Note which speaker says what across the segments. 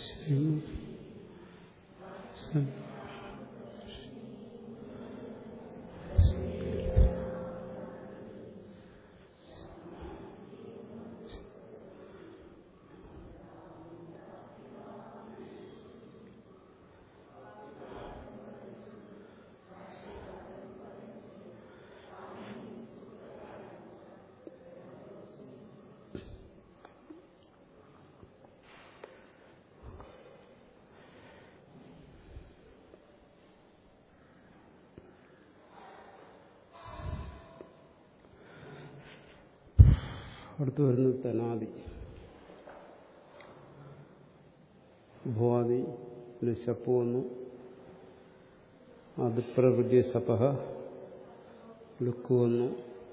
Speaker 1: അടുത്ത് വരുന്നത് തനാദി ഭുവാദി ശപ്പ് വന്നു അത് പ്രകൃതി സപഹ ലുക്ക് വന്നു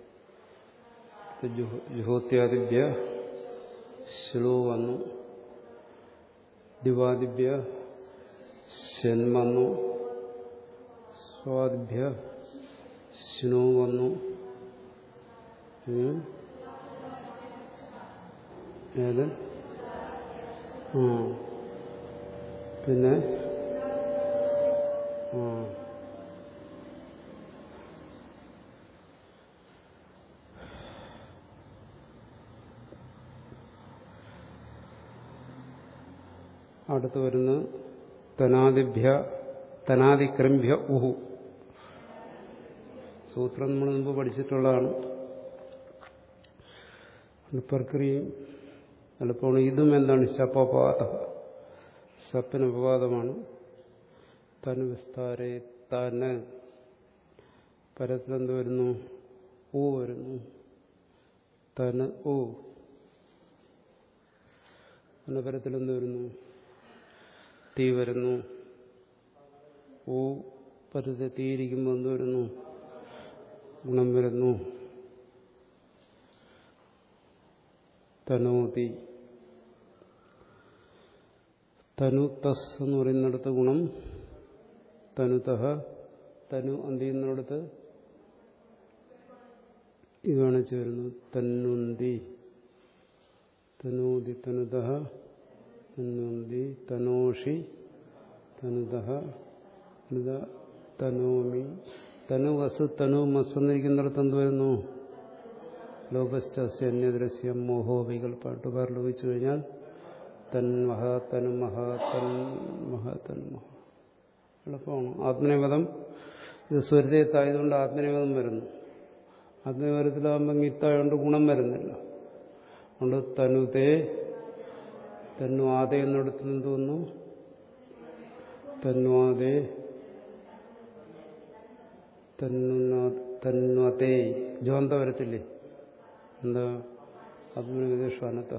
Speaker 1: ജുഹോത്യാദിഭ്യ ശ്ലോ വന്നു ദിവാദിഭ്യ ശൻ വന്നു സ്വാദിഭ്യ ശ്നോ വന്നു ഏത് ആ പിന്നെ ആ അടുത്ത് വരുന്ന തനാദിഭ്യ തനാദിക്രംഭ്യ ഉഹു സൂത്രം നമ്മൾ മുമ്പ് പഠിച്ചിട്ടുള്ളതാണ് പ്രക്രിയയും എളുപ്പമാണ് ഇതും എന്താണ് ശപ്പപാത സപ്പിന് അപവാദമാണ് തന് വിസ്താരെ തന് പരത്തിലെന്ത് വരുന്നു ഊ വരുന്നു തന് ഊ പരത്തിലെന്ത് വരുന്നു തീ വരുന്നു ഊ പരത്തിൽ തീയിരിക്കുമ്പോൾ എന്ത് വരുന്നു ഗുണം വരുന്നു തനോതി തനു തസ് എന്ന് പറയുന്നിടത്ത് ഗുണം തനുതഹ തനു അന്തി എന്നിടത്ത് ഇത് കാണിച്ചു വരുന്നു തന്നുന്തി തനൂതി തനുതഹ തന്നുന്തി തനോഷി തനുതഹ തനുത തനോമി തനു വസ് തനു മസ് എന്നിരിക്കുന്നിടത്ത് എന്ത് വരുന്നു ലോകശ്ചസ്യ അന്യദ്രസ്യം മോഹോ വികൽപ്പാട്ടുകാർ ലോപിച്ചു കഴിഞ്ഞാൽ തന്മഹ തനുമഹ തന്മഹ തന്മഹ എളുപ്പമാണ് ആത്മനിപദം ഇത് സ്വരതയത്തായതുകൊണ്ട് ആത്മനിപദം വരുന്നു ആത്മനിപദത്തിലാകുമ്പോൾ ഗീത്തായതുകൊണ്ട് ഗുണം വരുന്നില്ല അതുകൊണ്ട് തനുതേ തന്നു ആദേ എന്നിടത്ത് നിന്ന് തോന്നുന്നു തന്വാദേ തന്വതേ ജോന്ത വരത്തില്ലേ എന്താ ആത്മനിവേശാനത്ത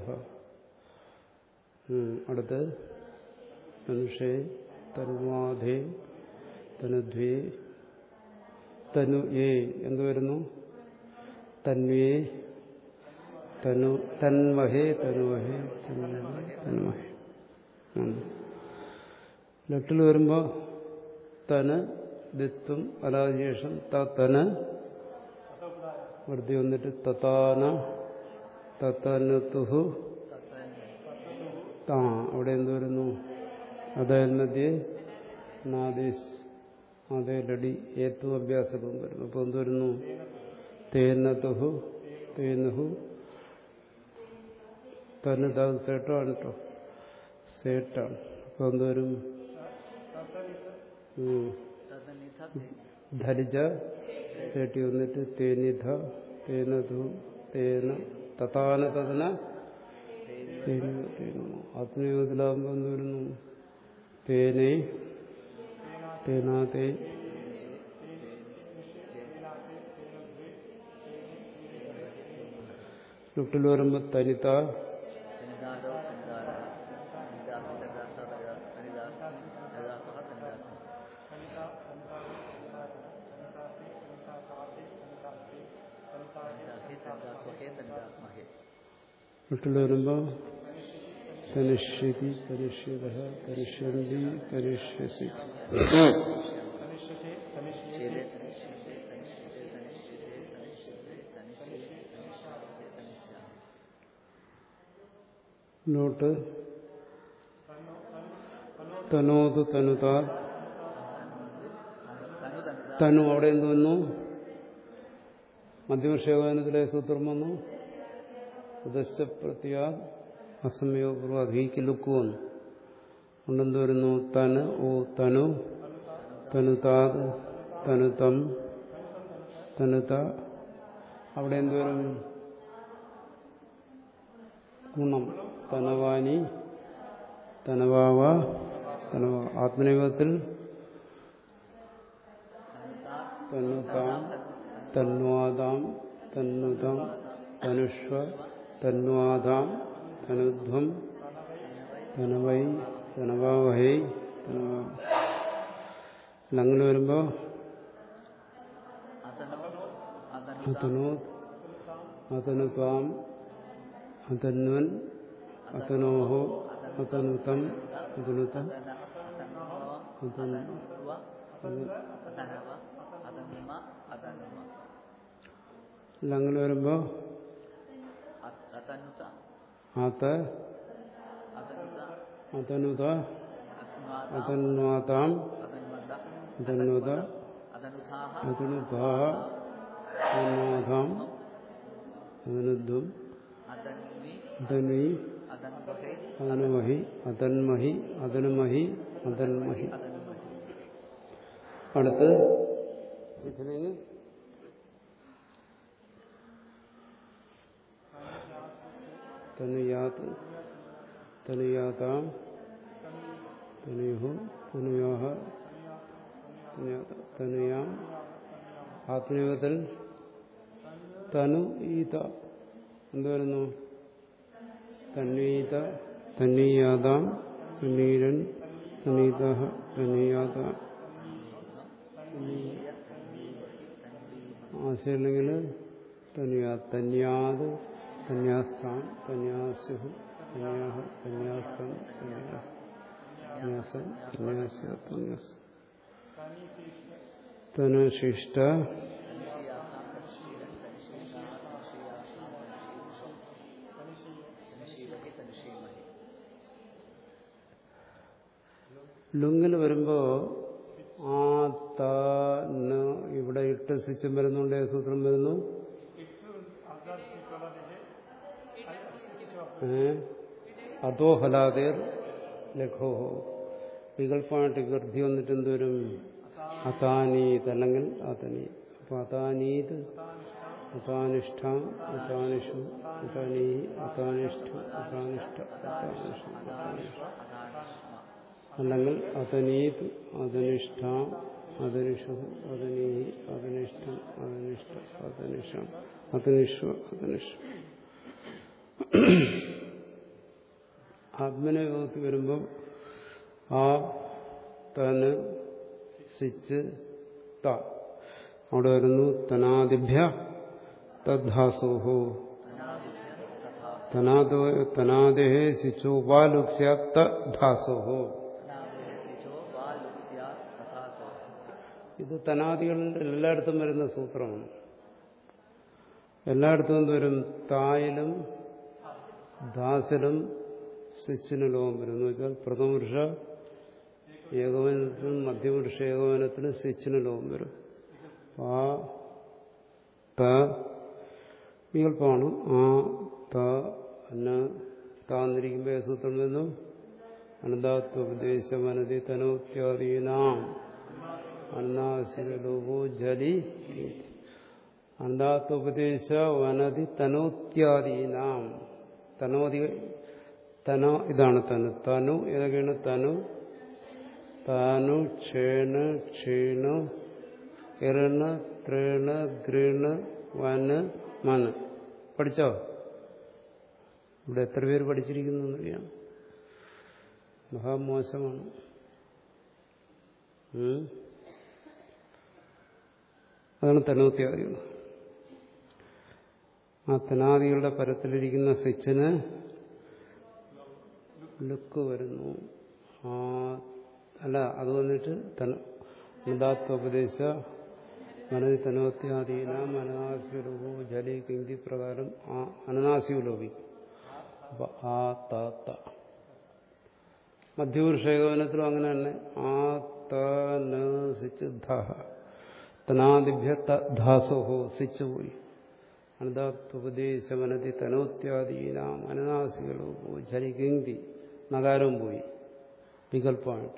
Speaker 1: അടുത്ത് മനുഷ്യ തന്വാധേ തനുദ്വേ തനു ഏ എന്ത് വരുന്നു തന്വേ തനു തന്മഹേ തനുവഹേ തന്മഹേ ലെട്ടിൽ വരുമ്പോൾ തന് ദിത്വം അലാശേഷം തന് വൃത്തി വന്നിട്ട് തത്താന തത്തനുതുഹു താ അവിടെ എന്ത് വരുന്നു അതായത് മധ്യേ നാദീസ് അതേ ലടി ഏത്തു അഭ്യാസവും വരുന്നു അപ്പോൾ എന്ത് വരുന്നു തേനതുഹു തേനുഹു തന്നെ അത് സേട്ടാണ് കേട്ടോ സേട്ടാണ് അപ്പോൾ എന്ത് വരും ധരിച്ച സേട്ടി വന്നിട്ട് തേനിധ തേനതു തേന തഥാന തതന ആത്മയോഗത്തിലാകുമ്പോൾ എന്ത് വരുന്നു തേനെ തേനാതേ ലുട്ടിൽ വരുമ്പോൾ തനിത ലുട്ടിൽ വരുമ്പോൾ തനിഷ്യതി തനിഷ്യത തനിഷ്യന്തി തനിഷ്യസി നോട്ട് തനോത് തനുത തനു അവിടെ എന്ത് വന്നു മധ്യമക്ഷേകാനത്തിലെ സൂത്രം വന്നു ഉദശ്ചപ്രത്യ അസമയപൂർവ്വ അധീക്ക് ലുക്ക് വന്നു കൊണ്ടെന്ത് വരുന്നു തന് ഓ തനു തനുതാത് തനുതം തനുത അവിടെ എന്തുവരും ഗുണം തനവാനി തനവാവ തനവ ആത്മനിയോഗത്തിൽ തന്നുതാം തന്വാദാം തന്നുതം തനുഷ്വ തന്വാദാം തനുധ്വം തനവൈ തനവാവഹൈ തനവാ അങ്ങനെ വരുമ്പോ അതനോ അതനുത്വാം അതന്വൻ അതനോഹോ അതനുതം അതനുതം അങ്ങനെ വരുമ്പോ ആത്ത് അതനുത അതന്വാതാം അതന്വത അതനുധാ അതന്വാധാം അതനുദ്വം അതന്വി അതനുമഹി അതന്മഹി അതനുമഹി അതന്മഹി അടുത്ത് ഇതിനെ തനുയാത് തനുയാതാം തനുയുഹു തനുയാഹ തനുയാം ആത്മീയത്തിൽ തനു ഈത എന്ത് വരുന്നു തന്വീത തന്നീയാതാം തന്നീരൻ തനീത തനീയാത ആശയമില്ലെങ്കിൽ തന്യാ തന്യാത് തന്യാസ്ഥാം തന്യാസ്യു തന്യാഹ തന്യാസ്തം തന്യാസ് തന്യാസം തന്യാസ്യ തന്യാസ് തനുശിഷ്ട ലുങ്ങിൽ വരുമ്പോ ആ ത ന ഇവിടെ ഇട്ട് സ്വിച്ചും വരുന്നുണ്ട് സൂത്രം വരുന്നു ഏ അതോ ഹലാദേർ ലഘോഹോ വികല്പമായിട്ട് ഗർഭി വന്നിട്ട് എന്തുവരും അതാനീത് അല്ലെങ്കിൽ അതനി അപ്പൊ അതാനീത് അതാനിഷ്ഠാം അതാനിഷു അതാനീ അതാനിഷ്ഠ അതാനിഷ്ഠ അതാനിഷു അതാനിഷ്ഠ അല്ലെങ്കിൽ അതനീത് അതനിഷ്ഠാം അതനിഷു അതനീ അതനിഷ്ഠം അതനിഷ്ഠ അതനിഷം അതനിഷു അതനിഷു ആത്മനയോഗത്തിൽ വരുമ്പോൾ ആ തന് സിച്ച് ത അവിടെ വരുന്നു തനാദിഭ്യ തദ്ധാസോഹോ തനാദേ ശിച്ചോപാലുക്സ്യ തദ്ധാസോഹോ ഇത് തനാദികളിൽ എല്ലായിടത്തും വരുന്ന സൂത്രമാണ് എല്ലായിടത്തും എന്ത് വരും തായിലും ദാസിലും സ്വിച്ചിന് ലോകം വരും എന്ന് വെച്ചാൽ പ്രഥമപുരുഷ ഏകോപനത്തിനും മധ്യപുരുഷ ഏകോപനത്തിനും സ്വിച്ചിന് ലോകം വരും ആ ത വികല്പമാണ് ആ ത അന്ന താന്നിരിക്കുമ്പോൾ സൂത്രം വരുന്നു അനന്താത്വപദേശമനതി തനോത്യാദീനാം അന്നാസിലോപോ ജലി അനന്താത്വപദേശ വനതി തനോത്യാദീനാം തനോതി തനോ ഇതാണ് തനു തനു ഏതൊക്കെയാണ് തനു താനു ക്ഷേണ് ക്ഷീണു എറിണ് ത്രീണ് ഗ്രീണ് വന് മന് പഠിച്ചോ ഇവിടെ എത്ര പേര് പഠിച്ചിരിക്കുന്നു എന്നറിയാം മഹാമോശമാണ് അതാണ് തനോത്യാദികൾ ആ തനാദികളുടെ പരത്തിലിരിക്കുന്ന സ്വിച്ചിന് ലുക്ക് വരുന്നു ആ അല്ല അത് വന്നിട്ട് തനോപദേശ മനതി തനോത്യാദീന അനനാസികലോപോ ജലി കിന്തി പ്രകാരം ആ അനനാസിക ലോപിക്കും അപ്പൊ ആ താത്ത മധ്യപുരുഷ ഏകോപനത്തിലും അങ്ങനെ തന്നെ ആ തനസിച്ച് ധഹ തനാദിഭ്യ ധാസോഹോ സിച്ച് പോയി അനതാത്വപദേശമനതി തനോത്യാദീനാം അനനാസികളോ പോയി ചരികെങ്കി നഗാരവും പോയി വികല്പമായിട്ട്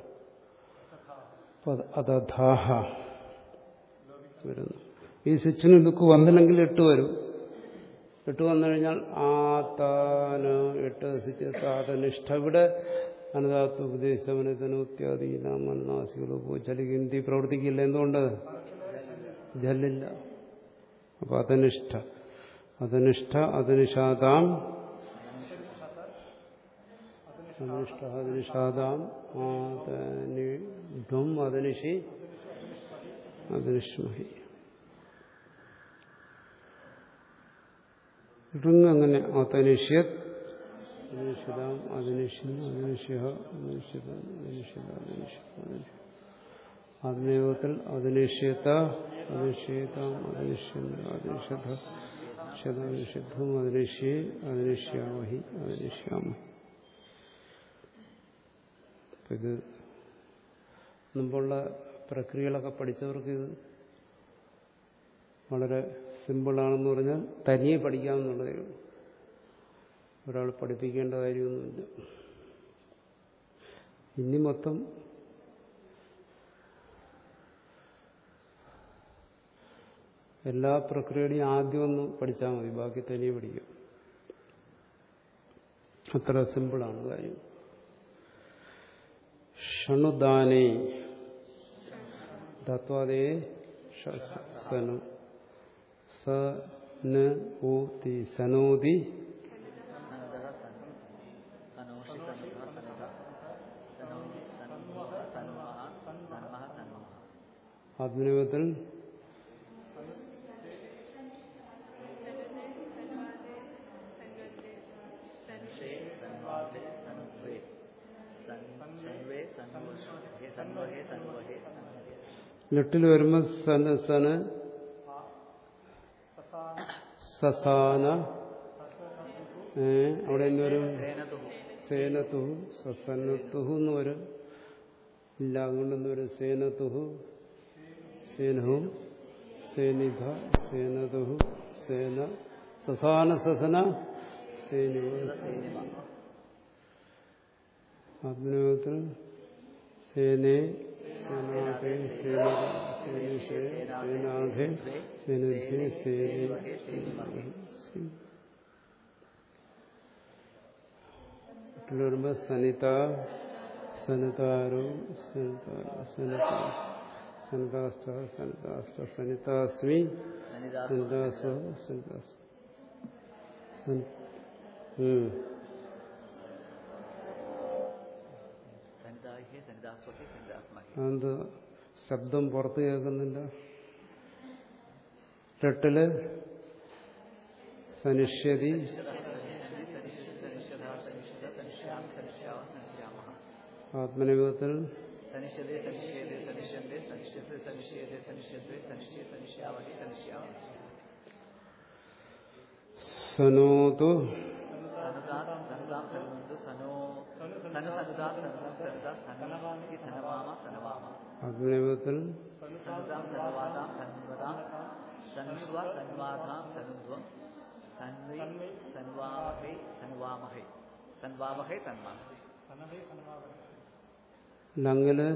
Speaker 1: അതധാഹ വരുന്നു ഈ സിച്ചിന് ലുക്ക് വന്നില്ലെങ്കിൽ എട്ട് വരും എട്ട് വന്നു കഴിഞ്ഞാൽ ആ താന് എട്ട് സിച്ച് താതനിഷ്ഠ ഇവിടെ അനതാത്വപദേശമനതനോത്യാദീനാം അനനാസികളോ പോയി ചലികന്തി പ്രവർത്തിക്കില്ല എന്തുകൊണ്ട് ജല്ലില്ല അപ്പൊ അതനിഷ്ഠ അതനിഷ്ഠ അതനിഷാദാം അനിഷ്ട അതിനിഷാദാം ആതനിഷ്ഠം അതിനിഷി അതിനിഷ്മഹി ഋങ് അങ്ങനെ അതനിഷ്യത് അതിനിഷിതാം അതിനിഷ്യം അതിനിഷ്യ അതിനിഷിതം അതിനിഷിത അതിനിഷ്യ ആത്മയോഗത്തിൽ അതിനിഷ്യത അതിനിഷ്യതാം അതിനിഷ്യം അതിനിഷത ശതനിഷിദ്ധം അതിനിഷ്യേ അതിനിഷ്യാമഹി അതിനിഷ്യാമഹി ഇത് മുമ്പുള്ള പ്രക്രിയകളൊക്കെ പഠിച്ചവർക്ക് ഇത് വളരെ സിമ്പിളാണെന്ന് പറഞ്ഞാൽ തനിയെ പഠിക്കാമെന്നുള്ളതേ ഉള്ളൂ ഒരാൾ പഠിപ്പിക്കേണ്ട കാര്യമൊന്നുമില്ല ഇനി മൊത്തം എല്ലാ പ്രക്രിയയുടെയും ആദ്യം ഒന്ന് പഠിച്ചാൽ മതി ബാക്കി തനിയെ പഠിക്കും അത്ര സിമ്പിളാണ് കാര്യം ഷണുദാനേ ധത്വാദേ സനു സ ന ഊതി സനോതി ആത്മനിയോഗത്തിൽ ലിട്ടിൽ വരുമ്പോൾ സന് സന് സസാന ഏ അവിടെ എന്ന് വരും സേനത്തുഹു സസന്നത്തുഹു എന്ന് വരും ഇല്ല അതുകൊണ്ടെന്ന് വരും സേനത്തുഹു സേനഹു സേനിധ സേനതുഹു സേന സസാന സസന സേനു ആത്മനിയോഗത്തിൽ സേനേ സേനാഭേ സേന സേനിഷേ സേനാഭേ സേനുഭേ സേനേ വരുമ്പോ സനിത സനിതാരോ സനിത സനിതാസ്ഥ സനിതാസ്ഥ സനിതാസ്മി സനിതാസ്വ സനിതാസ്മി അത് ശബ്ദം പുറത്ത് കേൾക്കുന്നില്ല രട്ടില് സനിഷ്യതി ആത്മനിയോഗത്തിൽ
Speaker 2: തനിഷ്യതേ തനിഷ്യേതേ തനിഷ്യന്തേ തനിഷ്യത്തെ തനിഷ്യേതേ തനിഷ്യത്തെ തനിഷ്യേ തനിഷ്യാവഹി തനിഷ്യാവഹി
Speaker 1: സനോതു
Speaker 2: സനുതാ സനുതാം സനുന്തു സനോ സനു സനുതാ സനുതാം സനുതാ സനുമാമി സനവാമ സനവാമ
Speaker 1: ആത്മനിയോഗത്തിൽ
Speaker 2: സനുതാം സനുവാതാം സന്വതാം സൻവ സൻവാതാം സനുധ്വം സൻവി സൻവാമഹൈ സൻവാമഹൈ സൻവാമഹൈ സന്വാമഹൈ
Speaker 1: ലങ്ങില്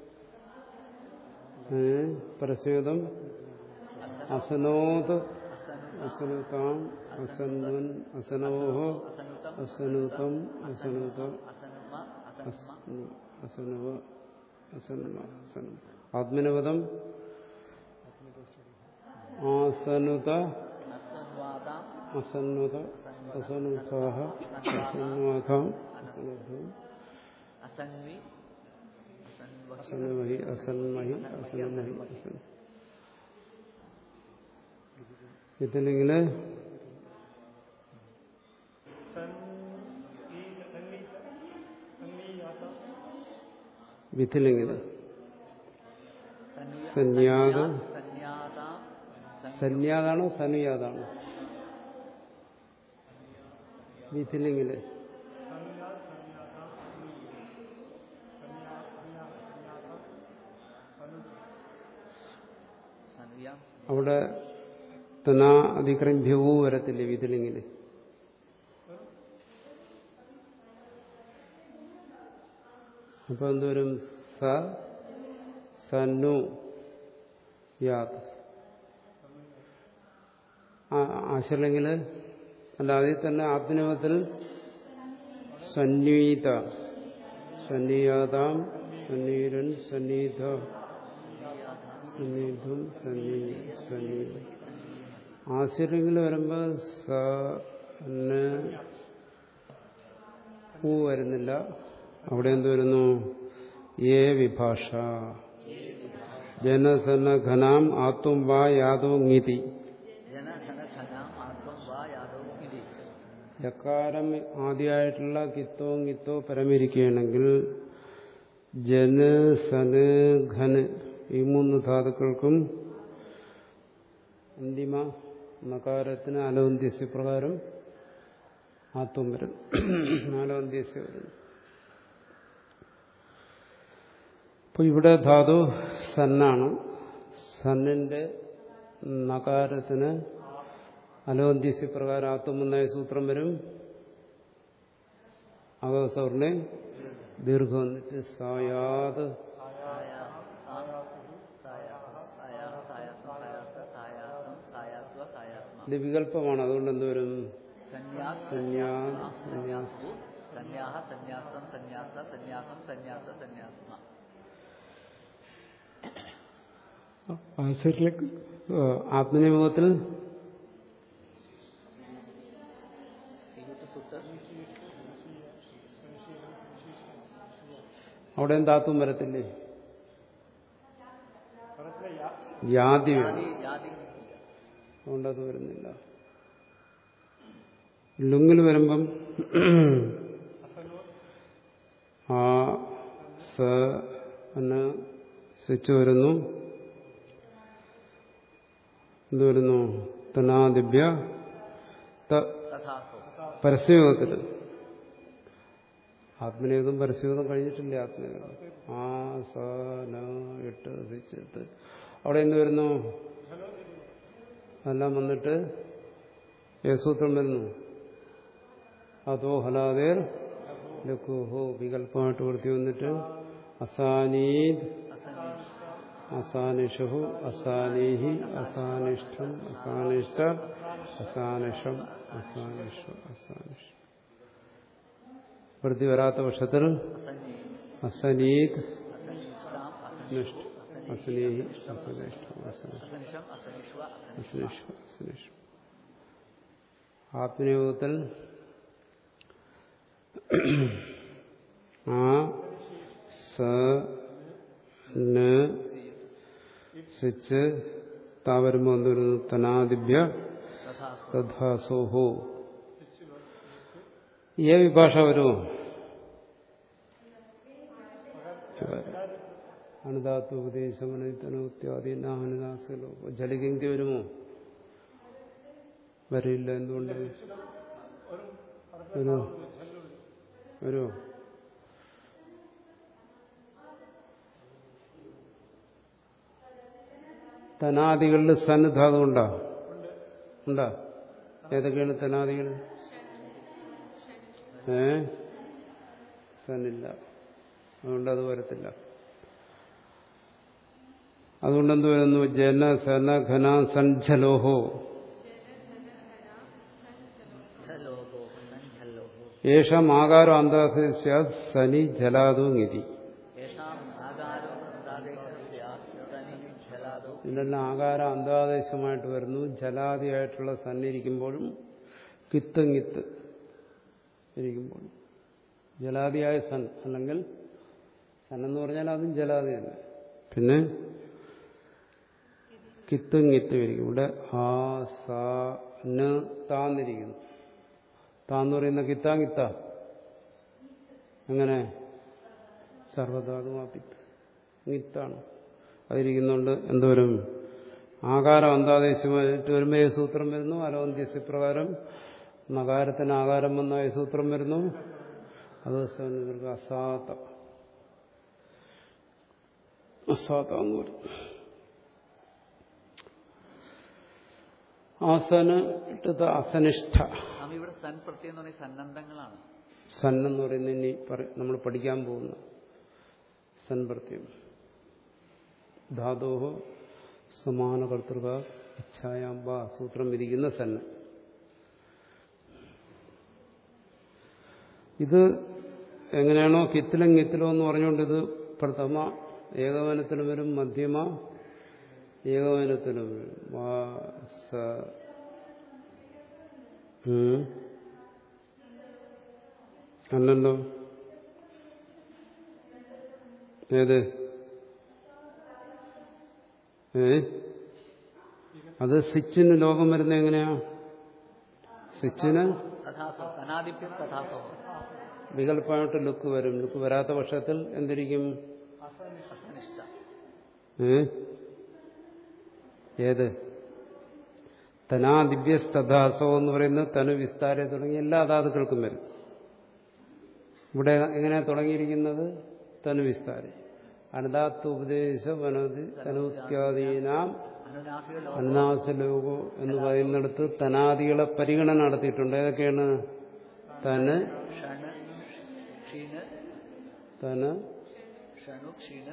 Speaker 1: ഏ, പരസ്വേദം അസനോത് അസനുതാം അസന്വൻ അസനോഹോ
Speaker 2: അസനുതം
Speaker 1: അസനുതം അസനുതം
Speaker 2: അസനുമ അസനുമ
Speaker 1: അസനുവ അസനുമ അസനു ആത്മനിപദം ആസനുത
Speaker 2: അസൻവാതാം
Speaker 1: അസന്വത അസനുതാഹ അസന്വാഥാം അസനുധം
Speaker 2: അസൻവി അസൻവഹി
Speaker 1: അസനമഹി അസന്മഹി അസനമഹി അസൻ ഇതിലിങ്ങനെ വിധിലിങ്ങനെ സന്യാത
Speaker 2: സന്യാതാം
Speaker 1: സന്യാതാണോ സനുയാതാണോ വിധിലിങ്ങനെ
Speaker 2: ക്രിയാം
Speaker 1: അവിടെ തനാ അതിക്രമ്യവും വരത്തില്ലേ വിതിലിങ്ങിൽ അപ്പൊ എന്തോരും സ സന്നു യാത് ആശല്ലെങ്കിൽ അല്ല അതിൽ തന്നെ ആത്മനിയമത്തിൽ സന്വീത സന്നിയാതാം സന്നീരൻ സന്നീത സന്നിധം സന്നി സന്നീത ആശ്ചര്യങ്ങൾ വരുമ്പോൾ സ ന് ഊ വരുന്നില്ല അവിടെ എന്ത് വരുന്നു ഏ വിഭാഷ ജനസന ഘനാം ആത്തും വാ യാതോ ngiti
Speaker 2: ജന ധന ധനാം ആത്മം വാ യാദവ് ഇതി
Speaker 1: ലക്കാരം ആദ്യമായിട്ടുള്ള കിത്തോ കിത്തോ പരമിരിക്കുകയാണെങ്കിൽ ജന് സന് ഘന് ഈ മൂന്ന് ധാതുക്കൾക്കും അന്തിമ നകാരത്തിന് അലോന്ത്യസ്യ പ്രകാരം ആത്വം വരുന്നു അലോന്ത്യസ്യ വരുന്നു അപ്പൊ ഇവിടെ ധാതു സന്നാണ് സന്നിന്റെ നകാരത്തിന് അലോന്ത്യസ്യ പ്രകാരം ആത്വം എന്നായ സൂത്രം വരും അകസൗറിനെ ദീർഘം വന്നിട്ട് സായാത് ഇത് വികല്പമാണ് അതുകൊണ്ട് എന്തുവരും സന്യാസ് സന്യാസ്
Speaker 2: സന്യാഹ സന്യാസം സന്യാസ സന്യാസം സന്യാസ സന്യാസ്മ
Speaker 1: ആശ്ചര്യക്ക് ആത്മനിയോഗത്തിൽ അവിടെ എന്താത്വം വരത്തില്ലേ യാതി വേണം
Speaker 2: ജാതി ജാതി
Speaker 1: അതുകൊണ്ട് അത് വരുന്നില്ല ലുങ്ങിൽ വരുമ്പം ആ സ എന്ന് സ്വിച്ച് വരുന്നു എന്ത് വരുന്നു തനാദിഭ്യ ത
Speaker 2: തഥാസോ
Speaker 1: പരസ്യയോഗത്തിൽ ആത്മനിയോഗം പരസ്യയോഗം കഴിഞ്ഞിട്ടില്ല ആത്മനിയോഗം ആ സ ന എട്ട് സിച്ചത്ത് അവിടെ എന്ത് വരുന്നു അതെല്ലാം വന്നിട്ട് യേസൂത്രം വരുന്നു അതോ ഹലാദേർ ലഘുഹോ വികല്പമായിട്ട് വൃത്തി വന്നിട്ട് അസാനീത് അസാനിഷു അസാനീഹി അസാനിഷ്ഠം അസാനിഷ്ട അസാനിഷം അസാനിഷു അസാനിഷം വൃത്തി വരാത്ത പക്ഷത്തിൽ
Speaker 2: അസന്യേ
Speaker 1: അസനീത്
Speaker 2: അസനിഷ്ടാം
Speaker 1: നിഷ്ഠ അസനീഹി അസനിഷ്ടം അസനിഷ്ടം
Speaker 2: അസനിഷം അസനിഷ്വ
Speaker 1: അസനിഷ്ഠം അസനിഷ്ടം ആത്മനിയോഗത്തിൽ ആ സ ന് സിച്ച് താവരുമ്പോ എന്ത് വരുന്നു തനാദിഭ്യ
Speaker 2: തഥാസോ
Speaker 1: തഥാസോഹോ ഏ വിഭാഷ വരുമോ അനുദാത്വപദേശമനത്തനോത്യാദീനാഹനുദാസലോ ജലികങ്കി വരുമോ വരില്ല എന്തുകൊണ്ട് വരുമോ വരുമോ തനാദികളിൽ സന്നിധാതം ഉണ്ടോ ഉണ്ടോ ഏതൊക്കെയാണ് തനാദികൾ ഏ സന്നില്ല അതുകൊണ്ട് അത് വരത്തില്ല അതുകൊണ്ട് എന്ത് വരുന്നു ജന സന ഘന സഞ്ജലോഹോ
Speaker 2: ഝലോഹോ സഞ്ജലോഹോ
Speaker 1: യേഷം ആകാരം അന്താസ്യ സനി ജലാദോ നിധി
Speaker 2: യേഷാം ആകാരോ അന്താദേശം സനി ജലാദോ
Speaker 1: ഇതിലെല്ലാം ആകാരം അന്താദേശമായിട്ട് വരുന്നു ജലാദിയായിട്ടുള്ള സന്നിരിക്കുമ്പോഴും കിത്ത് കിത്ത് ഇരിക്കുമ്പോഴും ജലാദിയായ സൻ അല്ലെങ്കിൽ സൻ എന്ന് പറഞ്ഞാൽ അതും ജലാദി തന്നെ പിന്നെ കിത്തും കിത്തും ഇരിക്കും ഇവിടെ ആ സ ന് താന്നിരിക്കുന്നു താന്ന് പറയുന്ന കിത്താ കിത്ത എങ്ങനെ സർവധാതുമാപ്പിത്ത് കിത്താണ് അതിരിക്കുന്നുണ്ട് എന്തോരും ആകാരം അന്താദേശമായിട്ട് വരുമ്പോൾ ഈ സൂത്രം വരുന്നു അലോന്ത്യസ്യ പ്രകാരം നകാരത്തിന് ആകാരം വന്ന ഈ സൂത്രം വരുന്നു അത് സന്നിധർക്ക് അസാത്ത അസാത്ത എന്ന് വരുന്നു ആസന അസനിഷ്ഠ
Speaker 2: നാം ഇവിടെ സൻ പ്രത്യേകം എന്ന് പറഞ്ഞാൽ സന്നദ്ധങ്ങളാണ്
Speaker 1: സൻ എന്ന് പറയുന്നത് ഇനി നമ്മൾ പഠിക്കാൻ പോകുന്ന സൻ പ്രത്യം ധാതോ സമാന കർത്തൃക ഇച്ഛായാമ്പ സൂത്രം വിധിക്കുന്ന സന്ന് ഇത് എങ്ങനെയാണോ കിത്തിലും കിത്തിലോ എന്ന് പറഞ്ഞുകൊണ്ട് ഇത് പ്രഥമ ഏകവനത്തിലും വരും മധ്യമ ഏകവനത്തിലും വരും വാസ ഉം. അല്ലല്ലോ ഏത് ഏ അത് സ്വിച്ചിന് ലോകം വരുന്ന എങ്ങനെയാ സ്വിച്ചിന്
Speaker 2: തഥാസോ സനാദിപ്യം തഥാസോ
Speaker 1: വികല്പമായിട്ട് ലുക്ക് വരും ലുക്ക് വരാത്ത പക്ഷത്തിൽ എന്തിരിക്കും
Speaker 2: അസനിഷ്ഠ
Speaker 1: ഏ ഏത് തനാദിഭ്യസ്തഥാസോ എന്ന് പറയുന്നത് തനു വിസ്താര തുടങ്ങിയ എല്ലാ ധാതുക്കൾക്കും വരും ഇവിടെ എങ്ങനെയാ തുടങ്ങിയിരിക്കുന്നത് തനു വിസ്താരി അനദാത്വ ഉപദേശ വനതി തനുത്യാദീനാം
Speaker 2: അനുനാസിക ലോ
Speaker 1: അന്നാസലോകോ എന്ന് പറയുന്നിടത്ത് തനാദികളെ പരിഗണന നടത്തിയിട്ടുണ്ട് ഏതൊക്കെയാണ് തന്
Speaker 2: ഷണ് ക്ഷീണ്
Speaker 1: തന്
Speaker 2: ഷണു ക്ഷീണ്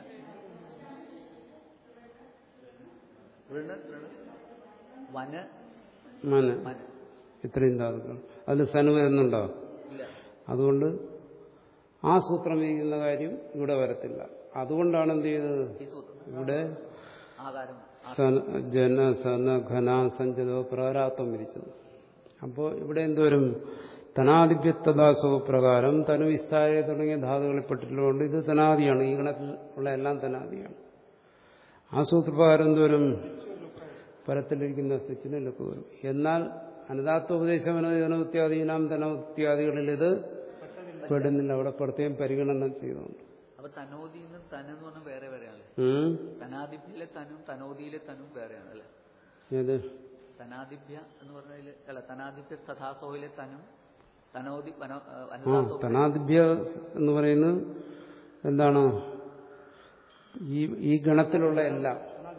Speaker 2: ഋണ് തൃണ് വന്
Speaker 1: മന
Speaker 2: മന
Speaker 1: ഇത്രയും ധാതുക്കൾ അതിൽ സനു വരുന്നുണ്ടോ
Speaker 2: ഇല്ല
Speaker 1: അതുകൊണ്ട് ആ സൂത്രം വിധിക്കുന്ന കാര്യം ഇവിടെ വരത്തില്ല അതുകൊണ്ടാണ് എന്ത് ചെയ്തത്
Speaker 2: ഈ സൂത്രം
Speaker 1: ഇവിടെ
Speaker 2: ആകാരം
Speaker 1: സന- ജന സന ഘന സഞ്ചതോ പ്രാരാത്വം വിധിച്ചത് അപ്പോൾ ഇവിടെ എന്തുവരും തനാദിഭ്യത്തദാസോ പ്രകാരം തനു വിസ്താര തുടങ്ങിയ ധാതുകളിൽ പെട്ടിട്ടുള്ളതുകൊണ്ട് ഇത് തനാദിയാണ് ഈ ഗണത്തിൽ ഉള്ള എല്ലാം തനാദിയാണ് ആ സൂത്രപ്രകാരം എന്തുവരും പരത്തിലിരിക്കുന്ന സ്വിച്ചിന് ലുക്ക് വരും എന്നാൽ അനുദാത്വോപദേശമനോത്യാദീനാം ധനോത്യാദികളിൽ ഇത് പെടുന്നില്ല അവിടെ പ്രത്യേകം പരിഗണന ചെയ്തുകൊണ്ട്
Speaker 2: അപ്പൊ തനോദിന്നും തനെന്ന് പറഞ്ഞാൽ വേറെ വേറെയാണ്
Speaker 1: ഉം.
Speaker 2: തനാദിഭ്യയിലെ തനും തനോദിയിലെ തനും വേറെയാണ് അല്ലെ
Speaker 1: ഏത്
Speaker 2: തനാദിഭ്യ എന്ന് പറഞ്ഞതിൽ അല്ല തനാദിഭ്യ തഥാസോയിലെ തനും തനോദി വനോ- ആ,
Speaker 1: ആ
Speaker 2: അനുദാത്തോ
Speaker 1: തനാദിഭ്യ എന്ന് പറയുന്നത് എന്താണ് ഈ ഈ ഗണത്തിലുള്ള എല്ലാം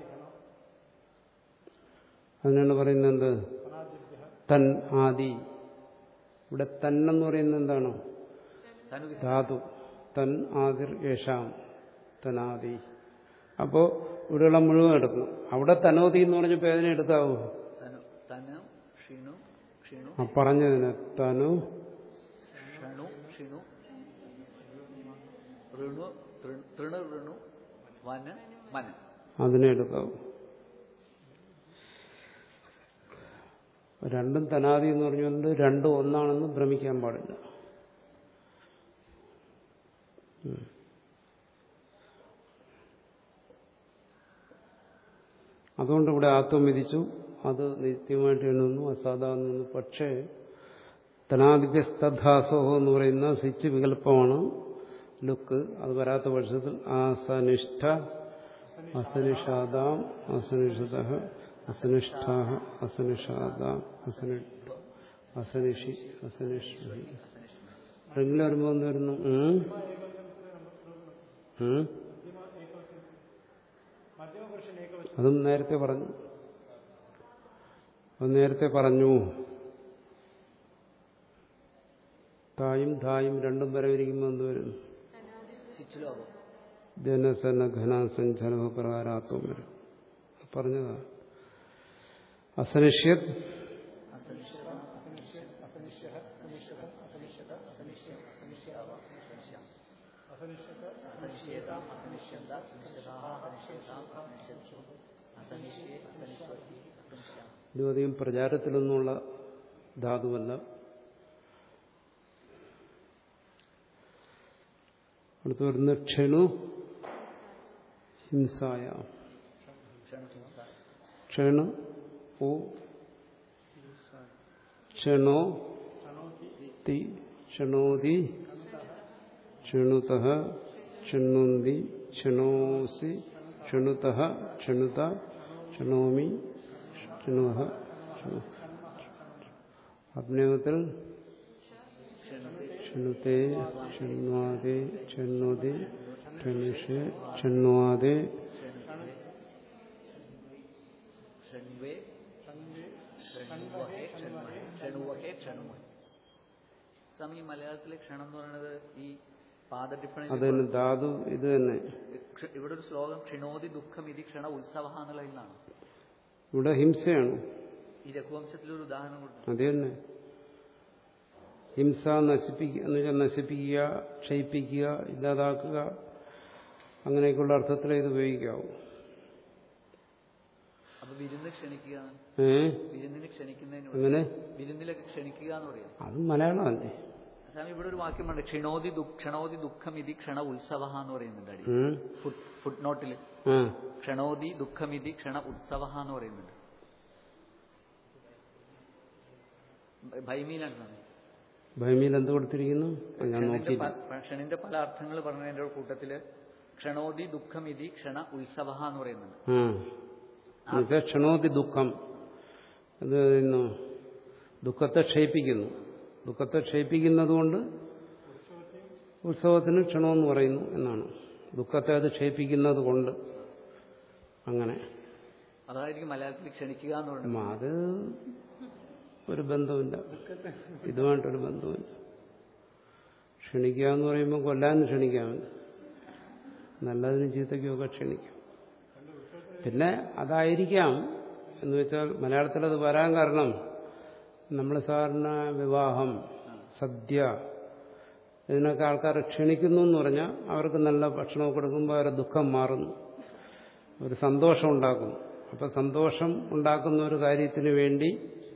Speaker 1: അതിനാണ് പറയുന്നത് എന്ത് തൻ ആദി ഇവിടെ തൻ എന്ന് പറയുന്നത് എന്താണ്
Speaker 2: തനു വിസ്-
Speaker 1: ധാതു തൻ ആദിർ യേഷാം തനാദി അപ്പോ ഇവിടെയുള്ള മുഴുവൻ എടുക്കണം അവിടെ തനോദി എന്ന് പറഞ്ഞപ്പോൾ ഏതിനെ എടുക്കാവൂ
Speaker 2: തനു തനു ഷിണു ഷിണു
Speaker 1: ആ പറഞ്ഞതിന് തനു
Speaker 2: ഷണു ഷിണു ഋണു തൃ- തൃണു ഋണു വന മന
Speaker 1: അതിനെ എടുക്കാവൂ രണ്ടും തനാദി എന്ന് പറഞ്ഞുകൊണ്ട് രണ്ടും ഒന്നാണെന്ന് ഭ്രമിക്കാൻ പാടില്ല ഉം. അതുകൊണ്ട് ഇവിടെ ആത്മം വിധിച്ചു അത് നിത്യമായിട്ട് എണ്ണുന്നു അസാധാരണ പക്ഷേ തനാദിഭ്യസ്തധാസോഹോ എന്ന് പറയുന്ന സിച്ച് വികല്പമാണ് ലുക്ക് അത് വരാത്ത പക്ഷത്തിൽ ആസനിഷ്ഠ അസനിഷാദാം അസനിഷത അസനിഷ്ഠാ അസനിഷാദാം അസനി അസനിഷി അസനിഷി റെഗുലർ വരുമ്പോൾ എന്ത് വരുന്നു ഉം? ഉം? അതും നേരത്തെ പറഞ്ഞു അത് നേരത്തെ പറഞ്ഞു തായും ധായും രണ്ടും വരവിരിക്കുമ്പോൾ എന്തുവരും
Speaker 2: ശിച്ചുലോകം
Speaker 1: ജനസന ഘനാസഞ്ചലഭ പ്രകാരാത്വം വരും പറഞ്ഞതാ അസനിഷ്യത് ഇതും അധികം പ്രചാരത്തിലൊന്നുമുള്ള ധാതുവല്ല അടുത്ത് വരുന്ന ക്ഷണു ഹിംസായ ക്ഷണു ഓ ക്ഷണോ തി ക്ഷണോതി ക്ഷണുത ക്ഷണുന്തി ക്ഷണോസി ക്ഷണുത ക്ഷണുത ക്ഷണോമി ക്ഷണുഹ അഭിനയത്തിൽ ക്ഷണുത്തെ ക്ഷണ്വാതെ ക്ഷണ്ണോതി ക്ഷണിഷ് ക്ഷണ്വാതെ
Speaker 2: ഷൺവേ ഷൺവേ ക്ഷണുവഹേ ക്ഷണുവഹേ ക്ഷണുവഹേ ക്ഷണുവഹേ സ്വാമി ഈ മലയാളത്തിലെ ക്ഷണം എന്ന് പറയുന്നത് ഈ പാദടിപ്പണി
Speaker 1: അത് തന്നെ ധാതു ഇത് തന്നെ
Speaker 2: ഇവിടെ ഒരു ശ്ലോകം ക്ഷിണോതി ദുഃഖം ഇതി ക്ഷണ ഉത്സവ എന്നുള്ളതിൽ നിന്നാണ്
Speaker 1: ഇവിടെ ഹിംസയാണ്
Speaker 2: ഈ രഘുവംശത്തിലൊരു ഉദാഹരണം കൊടുത്തു
Speaker 1: അത് തന്നെ ഹിംസ നശിപ്പിക്കുക എന്ന് വെച്ചാൽ നശിപ്പിക്കുക ക്ഷയിപ്പിക്കുക ഇല്ലാതാക്കുക അങ്ങനെയൊക്കെയുള്ള അർത്ഥത്തിലേ ഇത് ഉപയോഗിക്കാവൂ
Speaker 2: അപ്പൊ വിരുന്ന് ക്ഷണിക്കുക
Speaker 1: ഏ
Speaker 2: വിരുന്നിന് ക്ഷണിക്കുന്നതിന്
Speaker 1: അങ്ങനെ
Speaker 2: വിരുന്നിലൊക്കെ ക്ഷണിക്കുക എന്ന് പറയാം
Speaker 1: അത് മലയാളമല്ലേ
Speaker 2: സ്വാമി ഇവിടെ ഒരു വാക്യമുണ്ട് ക്ഷണോതി ദുഃഖ ക്ഷണോതി ദുഃഖം ഇതി ക്ഷണ ഉത്സവ എന്ന് പറയുന്നുണ്ട് അടി
Speaker 1: ഉം.
Speaker 2: ഫുട് ഫുട് നോട്ടിൽ
Speaker 1: ആ
Speaker 2: ക്ഷണോതി ദുഃഖമിതി ക്ഷണ ഉത്സവ എന്ന് പറയുന്നുണ്ട് ഭൈമിയിലാണ് സ്വാമി
Speaker 1: ഭൈമിയിൽ എന്ത് കൊടുത്തിരിക്കുന്നു ആ, ഞാൻ
Speaker 2: ക്ഷണിന്റെ
Speaker 1: നോക്കിയില്ല
Speaker 2: പ- ക്ഷണിന്റെ പല അർത്ഥങ്ങൾ പറഞ്ഞതിന്റെ കൂട്ടത്തില് ക്ഷണോതി ദുഃഖമിതി ക്ഷണ ഉത്സവ എന്ന് പറയുന്നുണ്ട്
Speaker 1: ആ എന്നുവെച്ചാൽ ക്ഷണോതി ദുഃഖം എന്ത് ചെയ്യുന്നു ദുഃഖത്തെ ക്ഷയിപ്പിക്കുന്നു ദുഃഖത്തെ ക്ഷയിപ്പിക്കുന്നത് കൊണ്ട് ഉത്സവത്തിന് ക്ഷണമെന്ന് പറയുന്നു എന്നാണ് ദുഃഖത്തെ അത് ക്ഷയിപ്പിക്കുന്നത് കൊണ്ട് അങ്ങനെ
Speaker 2: അതായിരിക്കും മലയാളത്തിൽ ക്ഷണിക്കുക എന്ന് പറയുന്നത്
Speaker 1: ഉം, അത് ഒരു ബന്ധമില്ല ഇതുമായിട്ടൊരു ബന്ധമില്ല ക്ഷണിക്കുക എന്ന് പറയുമ്പോൾ കൊല്ലാനും ക്ഷണിക്കാം നല്ലതിനും ചീത്തയ്ക്കുമൊക്കെ ക്ഷണിക്കാം പിന്നെ അതായിരിക്കാം എന്ന് വെച്ചാൽ മലയാളത്തിൽ അത് വരാൻ കാരണം നമ്മൾ സാധാരണ വിവാഹം സദ്യ ഇതിനൊക്കെ ആൾക്കാരെ ക്ഷണിക്കുന്നു എന്ന് പറഞ്ഞാൽ അവർക്ക് നല്ല ഭക്ഷണം കൊടുക്കുമ്പോൾ അവരുടെ ദുഃഖം മാറുന്നു ഒരു സന്തോഷം ഉണ്ടാക്കുന്നു അപ്പം സന്തോഷം ഉണ്ടാക്കുന്ന ഒരു കാര്യത്തിന് വേണ്ടി